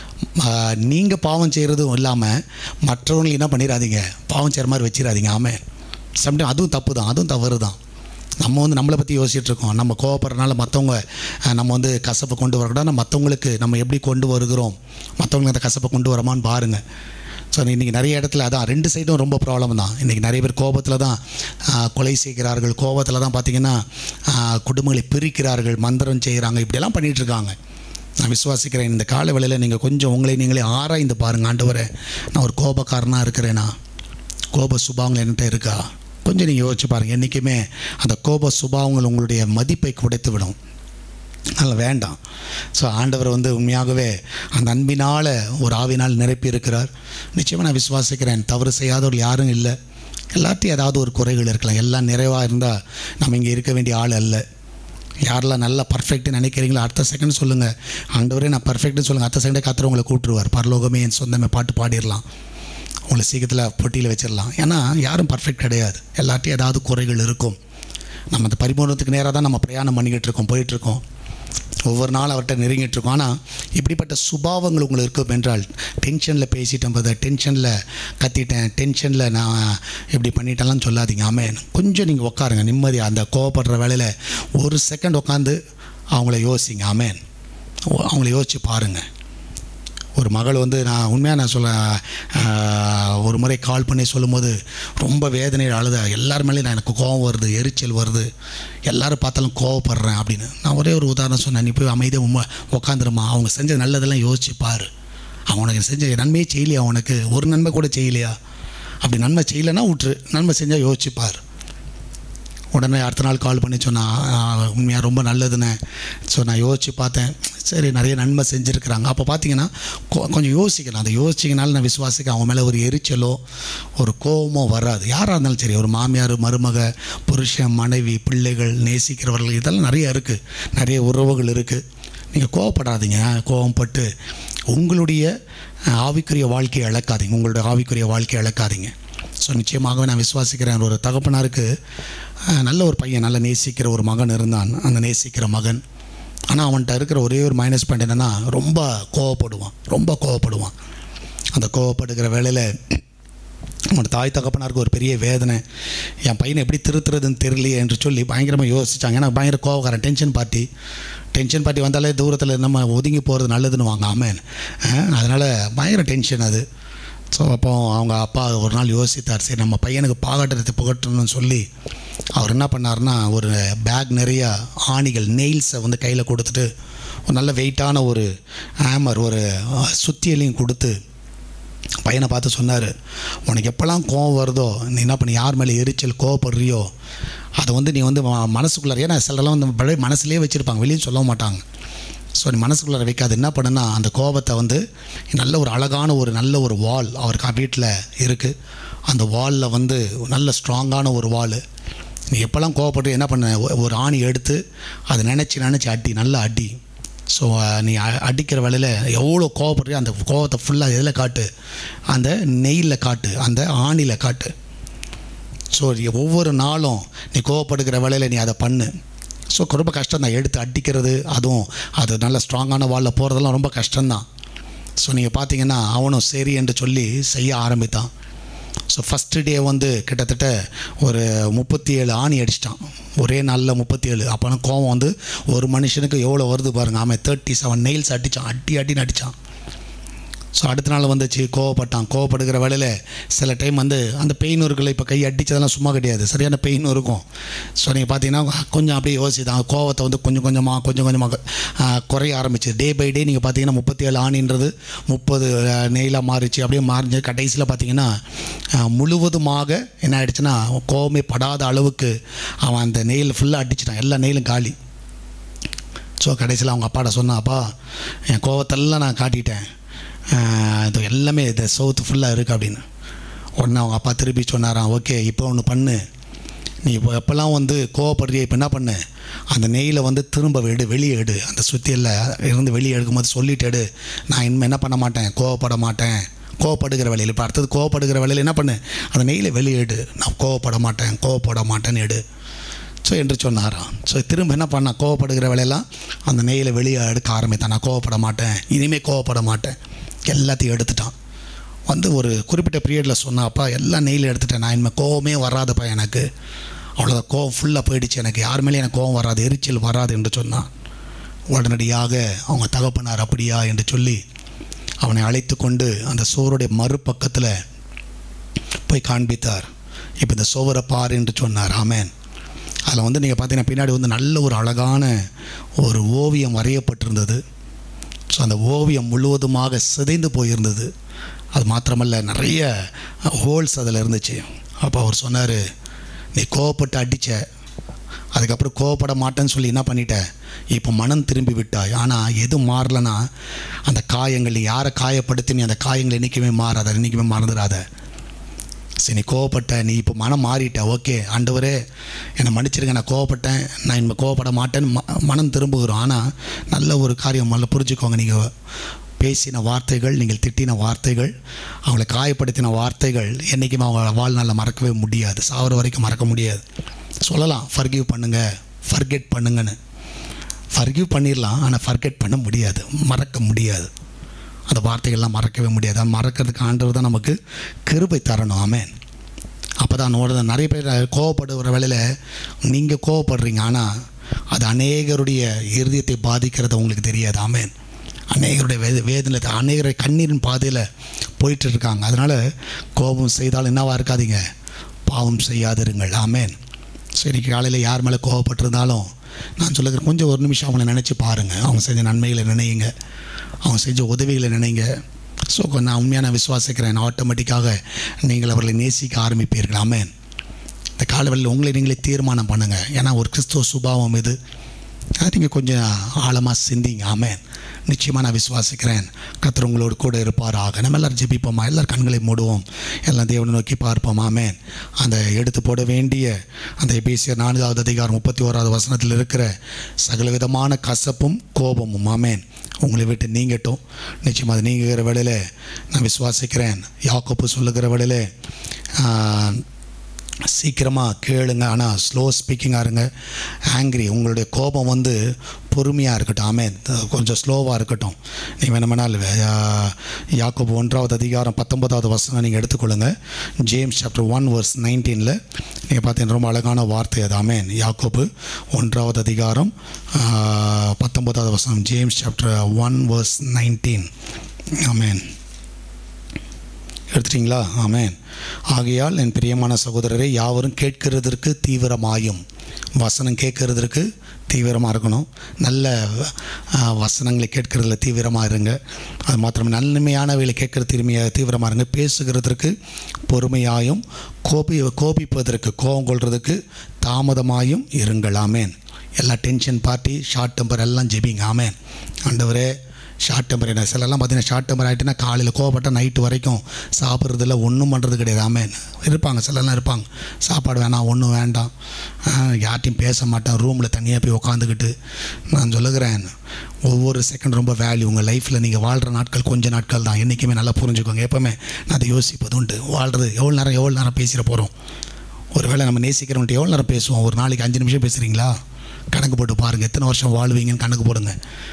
நீங்கள் பாவம் செய்கிறதும் இல்லாமல் மற்றவங்களுக்கு என்ன பண்ணிடாதீங்க பாவம் செய்கிற மாதிரி வச்சிடாதீங்க ஆமே சம்டைம் அதுவும் தப்பு தான் அதுவும் தவறு தான் நம்ம வந்து நம்மளை பற்றி யோசிச்சுட்டு இருக்கோம் நம்ம கோவப்படுறதுனால மற்றவங்க அஹ், நம்ம வந்து கசப்பை கொண்டு வரக்கூடாது மற்றவங்களுக்கு நம்ம எப்படி கொண்டு வருகிறோம் மற்றவங்களுக்கு அந்த கசப்பை கொண்டு வரமான்னு பாருங்கள் ஸோ இன்றைக்கி நிறைய இடத்துல அதான் ரெண்டு சைடும் ரொம்ப ப்ராப்ளம் தான் இன்றைக்கி நிறைய பேர் கோபத்தில் தான் ஆஹ், கொலை செய்கிறார்கள் கோபத்தில் தான் பார்த்திங்கன்னா ஆஹ், குடும்பங்களை பிரிக்கிறார்கள் மந்திரம் செய்கிறாங்க இப்படியெல்லாம் பண்ணிகிட்டு இருக்காங்க நான் விசுவாசிக்கிறேன் இந்த கால வேளையில் நீங்கள் கொஞ்சம் உங்களை நீங்களே ஆராய்ந்து பாருங்கள் ஆண்டவரே நான் ஒரு கோபக்காரனாக இருக்கிறேனா கோப சுபாவங்கள் என்கிட்ட இருக்கா கொஞ்சம் நீங்கள் யோசிச்சு பாருங்கள் என்றைக்குமே அந்த கோப சுபாவங்கள் உங்களுடைய மதிப்பை குடைத்து விடும் அதனால் வேண்டாம் ஸோ ஆண்டவர் வந்து உண்மையாகவே அந்த அன்பினால் ஒரு ஆவினால் நிரப்பி இருக்கிறார் நிச்சயமாக நான் விசுவாசிக்கிறேன் தவறு செய்யாதவர்கள் யாரும் இல்லை எல்லாத்தையும் ஏதாவது ஒரு குறைகள் இருக்கலாம் எல்லாம் நிறைவாக இருந்தால் நம்ம இங்கே இருக்க வேண்டிய ஆள் அல்ல யாரெல்லாம் நல்லா பர்ஃபெக்ட்னு நினைக்கிறீங்களோ அடுத்த செகண்ட் சொல்லுங்கள் ஆண்டவரே நான் பர்ஃபெக்ட்னு சொல்லுங்கள் அடுத்த செகண்டே கத்துற உங்களை கூட்டுருவார் பரலோகமே என் சொந்தமே பாட்டு பாடிடலாம் உங்களை சீக்கிரத்தில் பொட்டியில் வச்சிடலாம் ஏன்னா யாரும் பர்ஃபெக்ட் கிடையாது எல்லாத்தையும் ஏதாவது குறைகள் இருக்கும் நம்ம அந்த பரிபூர்ணத்துக்கு நேராக தான் நம்ம பிரயாணம் பண்ணிக்கிட்டு இருக்கோம் போயிட்டுருக்கோம் ஒவ்வொரு நாள் அவர்கிட்ட நெருங்கிட்டு இருக்கோம் ஆனால் இப்படிப்பட்ட சுபாவங்கள் உங்களுக்கு இருக்கும் என்றால் டென்ஷனில் பேசிட்டேன் பத டென்ஷனில் கத்திட்டேன் டென்ஷனில் நான் இப்படி பண்ணிட்டேன்லாம் சொல்லாதீங்க ஆமேன் கொஞ்சம் நீங்கள் உட்காருங்க நிம்மதி அந்த கோவப்படுற வேலையில் ஒரு செகண்ட் உட்காந்து அவங்கள யோசிங்க ஆமேன் ஓ- அவங்கள யோசித்து பாருங்கள் ஒரு மகள் வந்து நான் உண்மையாக நான் சொல்ல ஆஹ், ஒரு முறை கால் பண்ணி சொல்லும்போது ரொம்ப வேதனையில் அழுத எல்லார் மேலேயும் நான் எனக்கு கோவம் வருது எரிச்சல் வருது எல்லாரும் பார்த்தாலும் கோவப்படுறேன் அப்படின்னு நான் ஒரே ஒரு உதாரணம் சொன்னேன் நீ போய் அமைதியாக உண்மை உட்காந்துருமா அவங்க செஞ்ச நல்லதெல்லாம் யோசிச்சு பாரு அவனுக்கு செஞ்ச நன்மையே செய்யலையா அவனுக்கு ஒரு நன்மை கூட செய்யலையா அப்படி நன்மை செய்யலைன்னா விட்டுரு நன்மை செஞ்சால் யோசிச்சு பாரு உடனே அடுத்த நாள் கால் பண்ணி சொன்னான் உண்மையாக ரொம்ப நல்லதுண்ணே ஸோ நான் யோசித்து பார்த்தேன் சரி நிறைய நன்மை செஞ்சுருக்கிறாங்க அப்போ பார்த்தீங்கன்னா கொ- கொஞ்சம் யோசிக்கலாம் அந்த யோசிச்சிங்கனால நான் விசுவாசிக்க அவன் மேலே ஒரு எரிச்சலோ ஒரு கோவமோ வராது யாராக இருந்தாலும் சரி ஒரு மாமியார் மருமக புருஷன் மனைவி பிள்ளைகள் நேசிக்கிறவர்கள் இதெல்லாம் நிறைய இருக்குது நிறைய உறவுகள் இருக்குது நீங்கள் கோவப்படாதீங்க கோவப்பட்டு உங்களுடைய அஹ், ஆவிக்குரிய வாழ்க்கையை இழக்காதீங்க உங்களுடைய ஆவிக்குரிய வாழ்க்கையை இழக்காதீங்க ஸோ நிச்சயமாகவே நான் விசுவாசிக்கிறேன் ஒரு தகப்பனாருக்கு அஹ், நல்ல ஒரு பையன் நல்ல நேசிக்கிற ஒரு மகன் இருந்தான் அந்த நேசிக்கிற மகன் ஆனால் அவன்கிட்ட இருக்கிற ஒரே ஒரு மைனஸ் பாயிண்ட் என்னென்னா ரொம்ப கோவப்படுவான் ரொம்ப கோவப்படுவான் அந்த கோவப்படுகிற வேளையில் அவனோட தாய் தகப்பனாருக்கு ஒரு பெரிய வேதனை என் பையனை எப்படி திருத்துறதுன்னு தெரியலையே என்று சொல்லி பயங்கரமாக யோசிச்சாங்க ஏன்னா பயங்கர கோவக்காரன் டென்ஷன் பார்ட்டி டென்ஷன் பார்ட்டி வந்தாலே தூரத்தில் நம்ம ஒதுங்கி போகிறது நல்லதுன்னு வாங்க ஆமேன் அதனால் பயங்கர டென்ஷன் அது ஸோ அப்போ அவங்க அப்பா ஒரு நாள் யோசித்தார் சரி நம்ம பையனுக்கு பாகாட்டத்தை புகட்டணும்னு சொல்லி அவர் என்ன பண்ணாருன்னா ஒரு பேக் நிறைய ஆணிகள் நெயில்ஸை வந்து கையில் கொடுத்துட்டு ஒரு நல்ல வெயிட்டான ஒரு ஹேமர் ஒரு சுத்தியலையும் கொடுத்து பையனை பார்த்து சொன்னார் உனக்கு எப்போல்லாம் கோவம் வருதோ நீ என்ன பண்ணி யார் மேலே எரிச்சல் கோவப்படுறியோ அதை வந்து நீ வந்து ம- மனசுக்குள்ளார ஏன்னா சிலரெல்லாம் வந்து பழைய மனசுலேயே வச்சுருப்பாங்க வெளியே சொல்ல மாட்டாங்க ஸோ நீ மனசுக்குள்ளார வைக்காது என்ன பண்ணுன்னா அந்த கோபத்தை வந்து நல்ல ஒரு அழகான ஒரு நல்ல ஒரு வால் அவர் வீட்டில் இருக்குது அந்த வாலில் வந்து நல்ல ஸ்ட்ராங்கான ஒரு வால் நீ எப்போல்லாம் கோவப்பட்டு என்ன பண்ண ஒ- ஒரு ஆணி எடுத்து அதை நினச்சி நினச்சி அடி நல்லா அடி ஸோ நீ அ- அடிக்கிற வேலையில் எவ்வளோ கோவப்படுறியோ அந்த கோவத்தை ஃபுல்லாக எதில் காட்டு அந்த நெய்யில் காட்டு அந்த ஆணியில் காட்டு ஸோ ஒவ்வொரு நாளும் நீ கோவப்படுகிற வேலையில் நீ அதை பண்ணு ஸோ ரொம்ப கஷ்டம் தான் எடுத்து அடிக்கிறது அதுவும் அது நல்ல ஸ்ட்ராங்கான வாலில் போகிறதெல்லாம் ரொம்ப கஷ்டம்தான் ஸோ நீங்கள் பார்த்தீங்கன்னா அவனும் சரி என்று சொல்லி செய்ய ஆரம்பித்தான் ஸோ ஃபஸ்ட்டு டே வந்து கிட்டத்தட்ட ஒரு முப்பத்தி ஏழு ஆணி அடிச்சிட்டான் ஒரே நாளில் முப்பத்தி ஏழு அப்போனா கோவம் வந்து ஒரு மனுஷனுக்கு எவ்வளோ வருது பாருங்கள் அவன் தேர்ட்டி செவன் நெயில்ஸ் அடித்தான் அடி அடின்னு அடித்தான் ஸோ அடுத்த நாள் வந்துச்சு கோவப்பட்டான் கோவப்படுகிற வேலையில் சில டைம் வந்து அந்த பெயின் இருக்குல்ல இப்போ கை அடித்ததெல்லாம் சும்மா கிடையாது சரியான பெயின் இருக்கும் ஸோ நீங்கள் பார்த்தீங்கன்னா கொஞ்சம் அப்படியே யோசிதான் கோவத்தை வந்து கொஞ்சம் கொஞ்சமாக கொஞ்சம் கொஞ்சமாக ஆஹ், குறைய ஆரம்பிச்சு டே பை டே நீங்கள் பார்த்தீங்கன்னா முப்பத்தி ஏழு ஆணின்றது முப்பது நெயிலாக மாறிச்சு அப்படியே மாறிஞ்சு கடைசியில் பார்த்தீங்கன்னா ஆஹ், முழுவதுமாக என்ன ஆயிடுச்சுன்னா கோவமே படாத அளவுக்கு அவன் அந்த நெயில் ஃபுல்லாக அடிச்சிட்டான் எல்லா நெயிலும் காலி ஸோ கடைசியில் அவங்க அப்பாட்ட சொன்னான் அப்பா என் கோவத்தெல்லாம் நான் காட்டிட்டேன் ஆஹ் இது எல்லாமே இது சவுத்து ஃபுல்லாக இருக்குது அப்படின்னு உடனே அவங்க அப்பா திருப்பி சொன்னாராம் ஓகே இப்போ ஒன்று பண்ணு நீ இப்போ எப்போல்லாம் வந்து கோவப்படுறிய இப்போ என்ன பண்ணு அந்த நெய்யில் வந்து திரும்ப எடு வெளியே எடு அந்த சுத்தியில் இருந்து வெளியே எடுக்கும்போது சொல்லிட்டு எடு நான் இனிமேல் என்ன பண்ண மாட்டேன் கோவப்பட மாட்டேன் கோவப்படுகிற வேலையில் இப்போ அடுத்தது கோவப்படுகிற வேலையில் என்ன பண்ணு அந்த நெய்யில் வெளியே எடு நான் கோவப்பட மாட்டேன் கோவப்பட மாட்டேன்னு எடு ஸோ என்று சொன்னாராம் ஸோ திரும்ப என்ன பண்ண கோவப்படுகிற வேலையெல்லாம் அந்த நெய்யில் வெளியே எடுக்க ஆரம்பித்தான் நான் கோவப்பட மாட்டேன் இனிமேல் கோவப்பட மாட்டேன் எல்லாத்தையும் எடுத்துட்டான் வந்து ஒரு குறிப்பிட்ட பீரியடில் சொன்னாப்பா எல்லாம் நெய்யில் எடுத்துட்டேன் நான் இனிமேல் கோவமே வராதுப்பா எனக்கு அவ்வளோதான் கோவம் ஃபுல்லாக போயிடுச்சு எனக்கு யார் மேலேயும் எனக்கு கோவம் வராது எரிச்சல் வராது என்று சொன்னான் உடனடியாக அவங்க தகப்பனார் அப்படியா என்று சொல்லி அவனை அழைத்து கொண்டு அந்த சோருடைய மறுபக்கத்தில் போய் காண்பித்தார் இப்போ இந்த சோவரை பார் என்று சொன்னார் ஆமேன் அதில் வந்து நீங்கள் பார்த்தீங்கன்னா பின்னாடி வந்து நல்ல ஒரு அழகான ஒரு ஓவியம் வரையப்பட்டிருந்தது ஸோ அந்த ஓவியம் முழுவதுமாக சிதைந்து போயிருந்தது அது மாத்திரமல்ல நிறைய ஹோல்ஸ் அதில் இருந்துச்சு அப்போ அவர் சொன்னார் நீ கோவப்பட்டு அடித்த அதுக்கப்புறம் கோவப்பட மாட்டேன்னு சொல்லி என்ன பண்ணிட்ட இப்போ மனம் திரும்பி விட்டாய் ஆனால் எது மாறலனா அந்த காயங்கள் நீ யாரை காயப்படுத்தி நீ அந்த காயங்கள் என்றைக்குமே மாறாத என்றைக்குமே மறந்துடாத சரி நீ கோவப்பட்ட நீ இப்போ மனம் மாறிட்ட ஓகே ஆண்டவரே என்னை மன்னிச்சிருங்க நான் கோவப்பட்டேன் நான் இனிமேல் கோவப்பட மாட்டேன்னு ம மனம் திரும்புகிறோம் ஆனால் நல்ல ஒரு காரியம் முதல்ல புரிஞ்சுக்கோங்க நீங்கள் பேசின வார்த்தைகள் நீங்கள் திட்டின வார்த்தைகள் அவங்களை காயப்படுத்தின வார்த்தைகள் என்றைக்குமே அவங்க வாழ்நாளில் மறக்கவே முடியாது சாவர வரைக்கும் மறக்க முடியாது சொல்லலாம் ஃபர்கிவ் பண்ணுங்கள் ஃபர்கெட் பண்ணுங்கன்னு ஃபர்கிவ் பண்ணிடலாம் ஆனால் ஃபர்கெட் பண்ண முடியாது மறக்க முடியாது அந்த வார்த்தைகள்லாம் மறக்கவே முடியாது அது மறக்கிறதுக்கு ஆண்டவர் தான் நமக்கு கிருபை தரணும் ஆமேன் அப்போ தான் நோட நிறைய பேர் கோவப்படுகிற வேலையில் நீங்கள் கோவப்படுறீங்க ஆனால் அது அநேகருடைய இருதயத்தை பாதிக்கிறது உங்களுக்கு தெரியாது ஆமேன் அநேகருடைய வேத வேதனை அநேகருடைய கண்ணீரின் பாதையில் போயிட்டு இருக்காங்க அதனால் கோபம் செய்தால் என்னவா இருக்காதீங்க பாவம் செய்யாதிருங்கள் ஆமேன் சரி காலையில் யார் மேலே கோவப்பட்டிருந்தாலும் நான் சொல்லுகிறேன் கொஞ்சம் ஒரு நிமிஷம் அவங்கள நினச்சி பாருங்கள் அவங்க செஞ்ச நன்மைகளை நினையுங்க அவங்க செஞ்ச உதவிகளை நினைங்க ஸோ நான் உண்மையாக நான் விசுவாசிக்கிறேன் ஆட்டோமேட்டிக்காக நீங்கள் அவர்களை நேசிக்க ஆரம்பிப்பீர்கள் ஆமேன் இந்த காலவெளியில் உங்களை நீங்களே தீர்மானம் பண்ணுங்கள் ஏன்னா ஒரு கிறிஸ்துவ சுபாவம் இது அது நீங்கள் கொஞ்சம் ஆழமாக சிந்திங்க ஆமேன் நிச்சயமாக நான் விசுவாசிக்கிறேன் கர்த்தர் உங்களோடு கூட இருப்பாராக நம்ம எல்லாரும் ஜெபிப்போமா எல்லாரும் கண்களை மூடுவோம் எல்லாம் தேவனை நோக்கி பார்ப்போம் ஆமேன் அந்த எடுத்து போட வேண்டிய அந்த எபேசியர் நான்காவது அதிகாரம் முப்பத்தி ஓராவது வசனத்தில் இருக்கிற சகலவிதமான கசப்பும் கோபமும் ஆமேன் உங்களை விட்டு நீங்கட்டும் நிச்சயமாக அது நீங்குகிற வேளையில் நான் விசுவாசிக்கிறேன் யாக்கோப்பு சொல்லுகிற வேளையில் ஆஹ், சீக்கிரமாக கேளுங்க ஆனால் ஸ்லோ ஸ்பீக்கிங்காக இருங்க ஆங்க்ரி உங்களுடைய கோபம் வந்து பொறுமையாக இருக்கட்டும் ஆமே கொஞ்சம் ஸ்லோவாக இருக்கட்டும் நீங்கள் வேணுமெனால் யாக்கோபு ஒன்றாவது அதிகாரம் பத்தொன்பதாவது வசனம் நீங்கள் எடுத்துக்கொள்ளுங்க ஜேம்ஸ் சாப்டர் ஒன் வர்ஸ் நைன்டீனில் நீங்கள் பார்த்தீங்கன்னா ரொம்ப அழகான வார்த்தை அது ஆமேன் யாக்கோபு ஒன்றாவது அதிகாரம் ஆஹ், பத்தொன்பதாவது வசனம் James chapter one verse nineteen ஆமேன் எடுத்துட்டீங்களா ஆமென் ஆகையால் என் பிரியமான சகோதரரை யாவரும் கேட்கிறதற்கு தீவிரமாயும் வசனம் கேட்கறதற்கு தீவிரமாக இருக்கணும் நல்ல ஆ, வசனங்களை கேட்கறதுல தீவிரமாக இருங்க அது மாத்திரம் நன்மையானவைகளை கேட்குற தீர்மையாக தீவிரமாக இருங்க பேசுகிறதற்கு பொறுமையாயும் கோபி கோபிப்பதற்கு கோபம் கொள்றதுக்கு தாமதமாயும் இருங்கள் ஆமேன் எல்லா டென்ஷன் பார்ட்டி ஷார்ட் டெம்பர் எல்லாம் ஜெபிங்க ஆமேன் ஆண்டவரே ஷார்ட் டெம்பர் என்ன சிலர்லாம் பார்த்தீங்கன்னா ஷார்ட் டெம்பர் ஆகிட்டுனா காலையில் கோவப்பட்டால் நைட்டு வரைக்கும் சாப்பிட்றதில்ல ஒன்றும் பண்ணுறது கிடையாது ஆமேன் இருப்பாங்க சிலர்லாம் இருப்பாங்க சாப்பாடு வேணாம் ஒன்றும் வேண்டாம் ஆஹ், யார்ட்டையும் பேச மாட்டேன் ரூமில் தனியாக போய் உட்காந்துக்கிட்டு நான் சொல்லுகிறேன் ஒவ்வொரு செகண்ட் ரொம்ப வேல்யூ உங்கள் லைஃப்பில் நீங்கள் வாழ்கிற நாட்கள் கொஞ்ச நாட்கள் தான் என்றைக்குமே நல்லா புரிஞ்சுக்கோங்க எப்போவுமே நான் அதை யோசிப்பது உண்டு வாழ்கிறது எவ்வளோ நேரம் எவ்வளோ நேரம் பேசிட போகிறோம் ஒருவேளை நம்ம நேசிக்கிறவன்ட்டு எவ்வளோ நேரம் பேசுவோம் ஒரு நாளைக்கு அஞ்சு நிமிஷம் பேசுகிறீங்களா கணக்கு போட்டு பாருங்கள் எத்தனை வருஷம் வாழ்வீங்கன்னு கணக்கு போடுங்க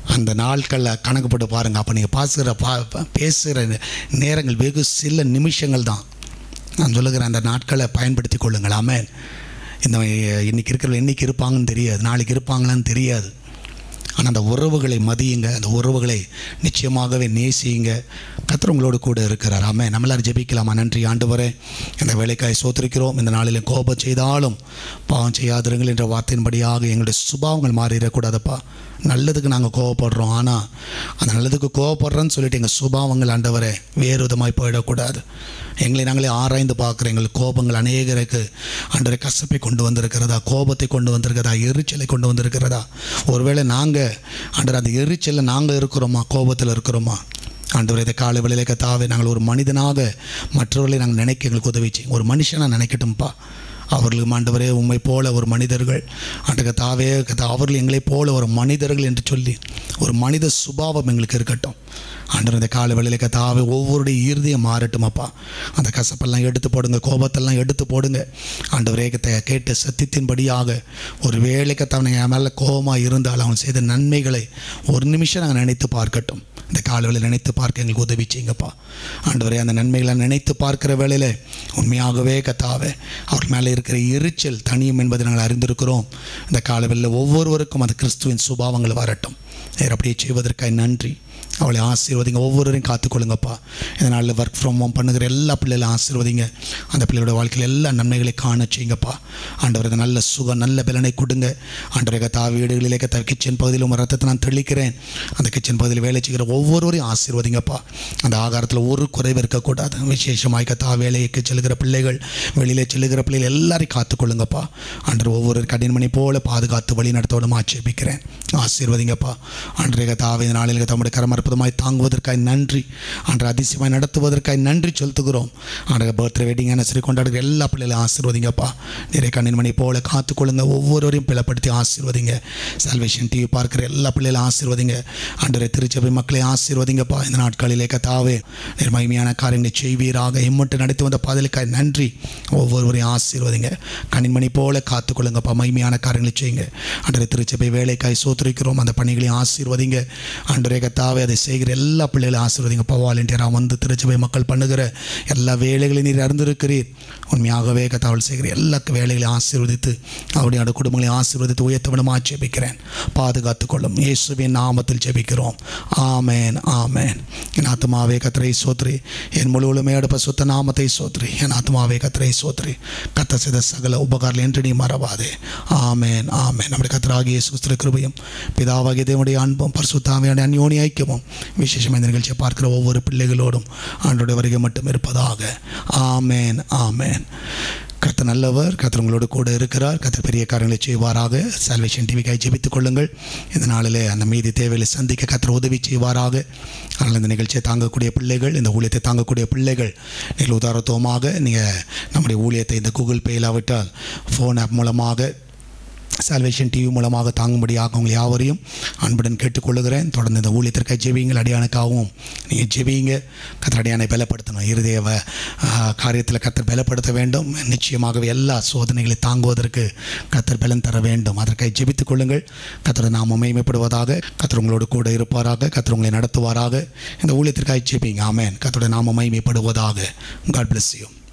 அந்த நாட்களில் கணக்கு போட்டு பாருங்கள் அப்போ நீங்கள் பாசுகிற பா பா- பேசுகிற நேரங்கள் வெகு சில நிமிஷங்கள் தான் நான் சொல்லுகிற அந்த நாட்களை பயன்படுத்தி கொள்ளுங்கள் ஆமென் இந்த இன்னைக்கு இருக்கிற இன்னைக்கு இருப்பாங்கன்னு தெரியாது நாளைக்கு இருப்பாங்களான்னு தெரியாது ஆனால் அந்த உறவுகளை மதியுங்க அந்த உறவுகளை நிச்சயமாகவே நேசியுங்க கர்த்தர் உங்களோடு கூட இருக்கிறார் ஆமே நம்ம எல்லாரும் ஜெபிக்கலாமா நன்றி ஆண்டவரே இந்த வேலைக்காய் சோத்திருக்கிறோம் இந்த நாளில் கோபம் செய்தாலும் பாவம் செய்யாதிருங்கள் என்ற வார்த்தையின்படியாக எங்களுடைய சுபாவங்கள் மாறிடக்கூடாதப்பா நல்லதுக்கு நாங்கள் கோவப்படுறோம் ஆனால் அந்த நல்லதுக்கு கோவப்படுறோன்னு சொல்லிட்டு எங்கள் சுபாவங்கள் ஆண்டவரே வேறு விதமாய் போயிடக்கூடாது எங்களை நாங்களே ஆராய்ந்து பார்க்குற எங்கள் கோபங்கள் அநேகருக்கு ஆண்டவரை கசப்பை கொண்டு வந்திருக்கிறதா கோபத்தை கொண்டு வந்திருக்கிறதா எரிச்சலை கொண்டு வந்திருக்கிறதா ஒருவேளை நாங்கள் ஆண்டவர் அந்த எரிச்சலில் நாங்கள் இருக்கிறோமா கோபத்தில் இருக்கிறோமா ஆண்டவர் இதை காலை வேளையிலே கத்தாவே நாங்கள் ஒரு மனிதனாக மற்றவர்களை நாங்கள் நினைக்க எங்களுக்கு உதவி செய்யும் ஒரு மனுஷனாக நினைக்கட்டும்ப்பா அவர்களுக்கு ஆண்டவரே உம்மை போல ஒரு மனிதர்கள் ஆண்டு தாவே கத்தா அவர்கள் எங்களைப் போல ஒரு மனிதர்கள் என்று சொல்லி ஒரு மனித சுபாவம் எங்களுக்கு இருக்கட்டும் ஆண்டவர் இந்த கால வேளையில கத்தாவே ஒவ்வொருடைய ஈர்தியம் மாறட்டும் அப்பா அந்த கசப்பெல்லாம் எடுத்து போடுங்க கோபத்தெல்லாம் எடுத்து போடுங்க ஆண்டவரே கத்த கேட்ட சத்தியத்தின்படியாக ஒரு வேளை கத்தவனை என் மேலே கோபமாக இருந்தால் அவன் செய்த நன்மைகளை ஒரு நிமிஷம் நாங்கள் நினைத்து பார்க்கட்டும் இந்த காலவேளை நினைத்து பார்க்க எங்களுக்கு உதவி செய்யுங்கப்பா ஆண்டவரே அந்த நன்மைகளை நினைத்து பார்க்கிற வேளையில் உண்மையாகவே கத்தாவே அவர் மேலே இருக்கிற எரிச்சல் தனியும் என்பதை நாங்கள் அறிந்திருக்கிறோம் இந்த காலவேளையில் ஒவ்வொருவருக்கும் அந்த கிறிஸ்துவின் சுபாவங்கள் வரட்டும் நேர் அப்படியே செய்வதற்காக நன்றி அவளை ஆசீர்வதிங்க ஒவ்வொருவரையும் காத்துக்கொள்ளுங்கப்பா இந்த நாளில் ஒர்க் ஃப்ரம் ஹோம் பண்ணுகிற எல்லா பிள்ளைகளும் ஆசீர்வதிங்க அந்த பிள்ளையோட வாழ்க்கையில் எல்லா நன்மைகளை காண செய்யுங்கப்பா ஆண்டவருக்கு நல்ல சுகம் நல்ல பலனை கொடுங்க ஆண்டவரை கத்தா வீடுகளிலே கத்தா கிச்சன் பகுதியில் உங்கள் ரத்தத்தை நான் தெளிக்கிறேன் அந்த கிச்சன் பகுதியில் வேலை செய்கிற ஒவ்வொருவரையும் ஆசீர்வதிங்கப்பா அந்த ஆகாரத்தில் ஒரு குறைவு இருக்கக்கூடாது விசேஷமாய் கத்தா வேலைக்கு செல்கிற பிள்ளைகள் வெளியிலே செல்லுகிற பிள்ளைகள் எல்லாரையும் காத்துக்கொள்ளுங்கப்பா ஆண்டவர் ஒவ்வொரு கடினமணி போல பாதுகாத்து வழி நடத்தோடும் ஆட்சேபிக்கிறேன் ஆசீர்வதிங்கப்பா ஆண்டரே கத்தாவை இந்த நாளில் தம்முடைய கரம் அற்புதமாய் தாங்குவதற்காய் நன்றி ஆண்டரை அதிசயமாய் நடத்துவதற்காய் நன்றி செலுத்துகிறோம் ஆண்டரை பர்த்டே வெட்டிங் அனசரி கொண்டாடுகிற எல்லா பிள்ளைகளையும் ஆசீர்வதிங்கப்பா நிறைய கண்ணின்மணி போல காத்துக்கொள்ளுங்க ஒவ்வொருவரையும் பிளப்படுத்தி ஆசீர்வதிங்க சால்வேஷன் டிவி பார்க்குற எல்லா பிள்ளைகளையும் ஆசீர்வதிங்க ஆண்டரை திருச்சபை மக்களை ஆசீர்வதிங்கப்பா இந்த நாட்களிலே கத்தாவே நிர்மகிமையான காரியங்களை செய்வீராக இம்மட்டு நடத்தி வந்த பாதலுக்காய் நன்றி ஒவ்வொருவரையும் ஆசீர்வதிங்க கண்ணின்மணி போல காத்துக்கொள்ளுங்கப்பா மகிமையான காரியங்களை செய்யுங்க ஆண்டரை திருச்சபை வேலைக்காய் சோத்துரைக்கிறோம் அந்த பணிகளையும் ஆசீர்வதிங்க ஆண்டரே கத்தாவே அதை செய்கிற எல்லா பிள்ளைகளையும் ஆசீர்வதிங்கப்பா வாலண்டியராக வந்து திருச்சபை மக்கள் பண்ணுகிற எல்லா வேலைகளையும் நீர் அறிந்திருக்கிறீர் உண்மையாகவே கத்தாவல் செய்கிற எல்லா வேலைகளையும் ஆசீர்வதித்து அவருடைய அந்த குடும்பங்களையும் ஆசீர்வதித்து உயர்த்தவிடமாக ஜெபிக்கிறேன் பாதுகாத்துக் கொள்ளும் இயேசுவின் நாமத்தில் ஜெபிக்கிறோம் ஆமேன் ஆமேன் என் ஆத்மாவே கத்திரை சோத்ரி என் முழுவதுமே அடுப்ப சுத்த நாமத்தை சோத்ரி என் ஆத்மாவே கத்திரை சோத்ரி கத்த செய்த சகல உபகாரம் என்று நீ மறவாதே ஆமேன் ஆமேன் நம்முடைய கத்தராகிய சுஸ்திர கிருபையும் பிதாவாகிய தேவனுடைய அன்பும் பரிசுத்தாமையான அந்யோனி ஐக்கியமும் விசேஷமாக இந்த நிகழ்ச்சியை பார்க்கிற ஒவ்வொரு பிள்ளைகளோடும் ஆண்டோடைய வருகை மட்டும் இருப்பதாக ஆமேன் ஆமேன் கர்த்தர் நல்லவர் கர்த்தர் உங்களோடு கூட இருக்கிறார் கர்த்தர் பெரிய காரியங்களை செய்வாராக சால்வேஷன் டிவிக்காய் ஜெபித்துக் கொள்ளுங்கள் இந்த நாளில் அந்த மீதி தேவைகளை சந்திக்க கர்த்தர் உதவி செய்வாராக அதனால் இந்த நிகழ்ச்சியை தாங்கக்கூடிய பிள்ளைகள் இந்த ஊழியத்தை தாங்கக்கூடிய பிள்ளைகள் நீங்கள் உதாரத்துவமாக நீங்கள் நம்முடைய ஊழியத்தை இந்த கூகுள் பே இல்லாவிட்டால் ஃபோன் ஆப் மூலமாக சால்வேஷன் டிவி மூலமாக தாங்கும்படியாக உங்களை யாவரையும் அன்புடன் கேட்டுக்கொள்ளுகிறேன் தொடர்ந்து இந்த ஊழியத்திற்காக ஜெபியுங்கள் அடியானுக்காகவும் நீங்கள் ஜெபியுங்க கத்தர் அடியானை பலப்படுத்தணும் இருதய காரியத்தில் கத்தர் பலப்படுத்த வேண்டும் நிச்சயமாகவே எல்லா சோதனைகளை தாங்குவதற்கு கத்தர் பலன் தர வேண்டும் அதற்காக ஜெபித்துக் கொள்ளுங்கள் கத்தரை நாம் மேம்படுவதாக கத்தர் உங்களோடு கூட இருப்பாராக கத்தர் உங்களை நடத்துவாராக இந்த ஊழியத்திற்காக ஜெபிங்க ஆமேன் கத்தருடைய நாம மைமைப்படுவதாக காட் bless you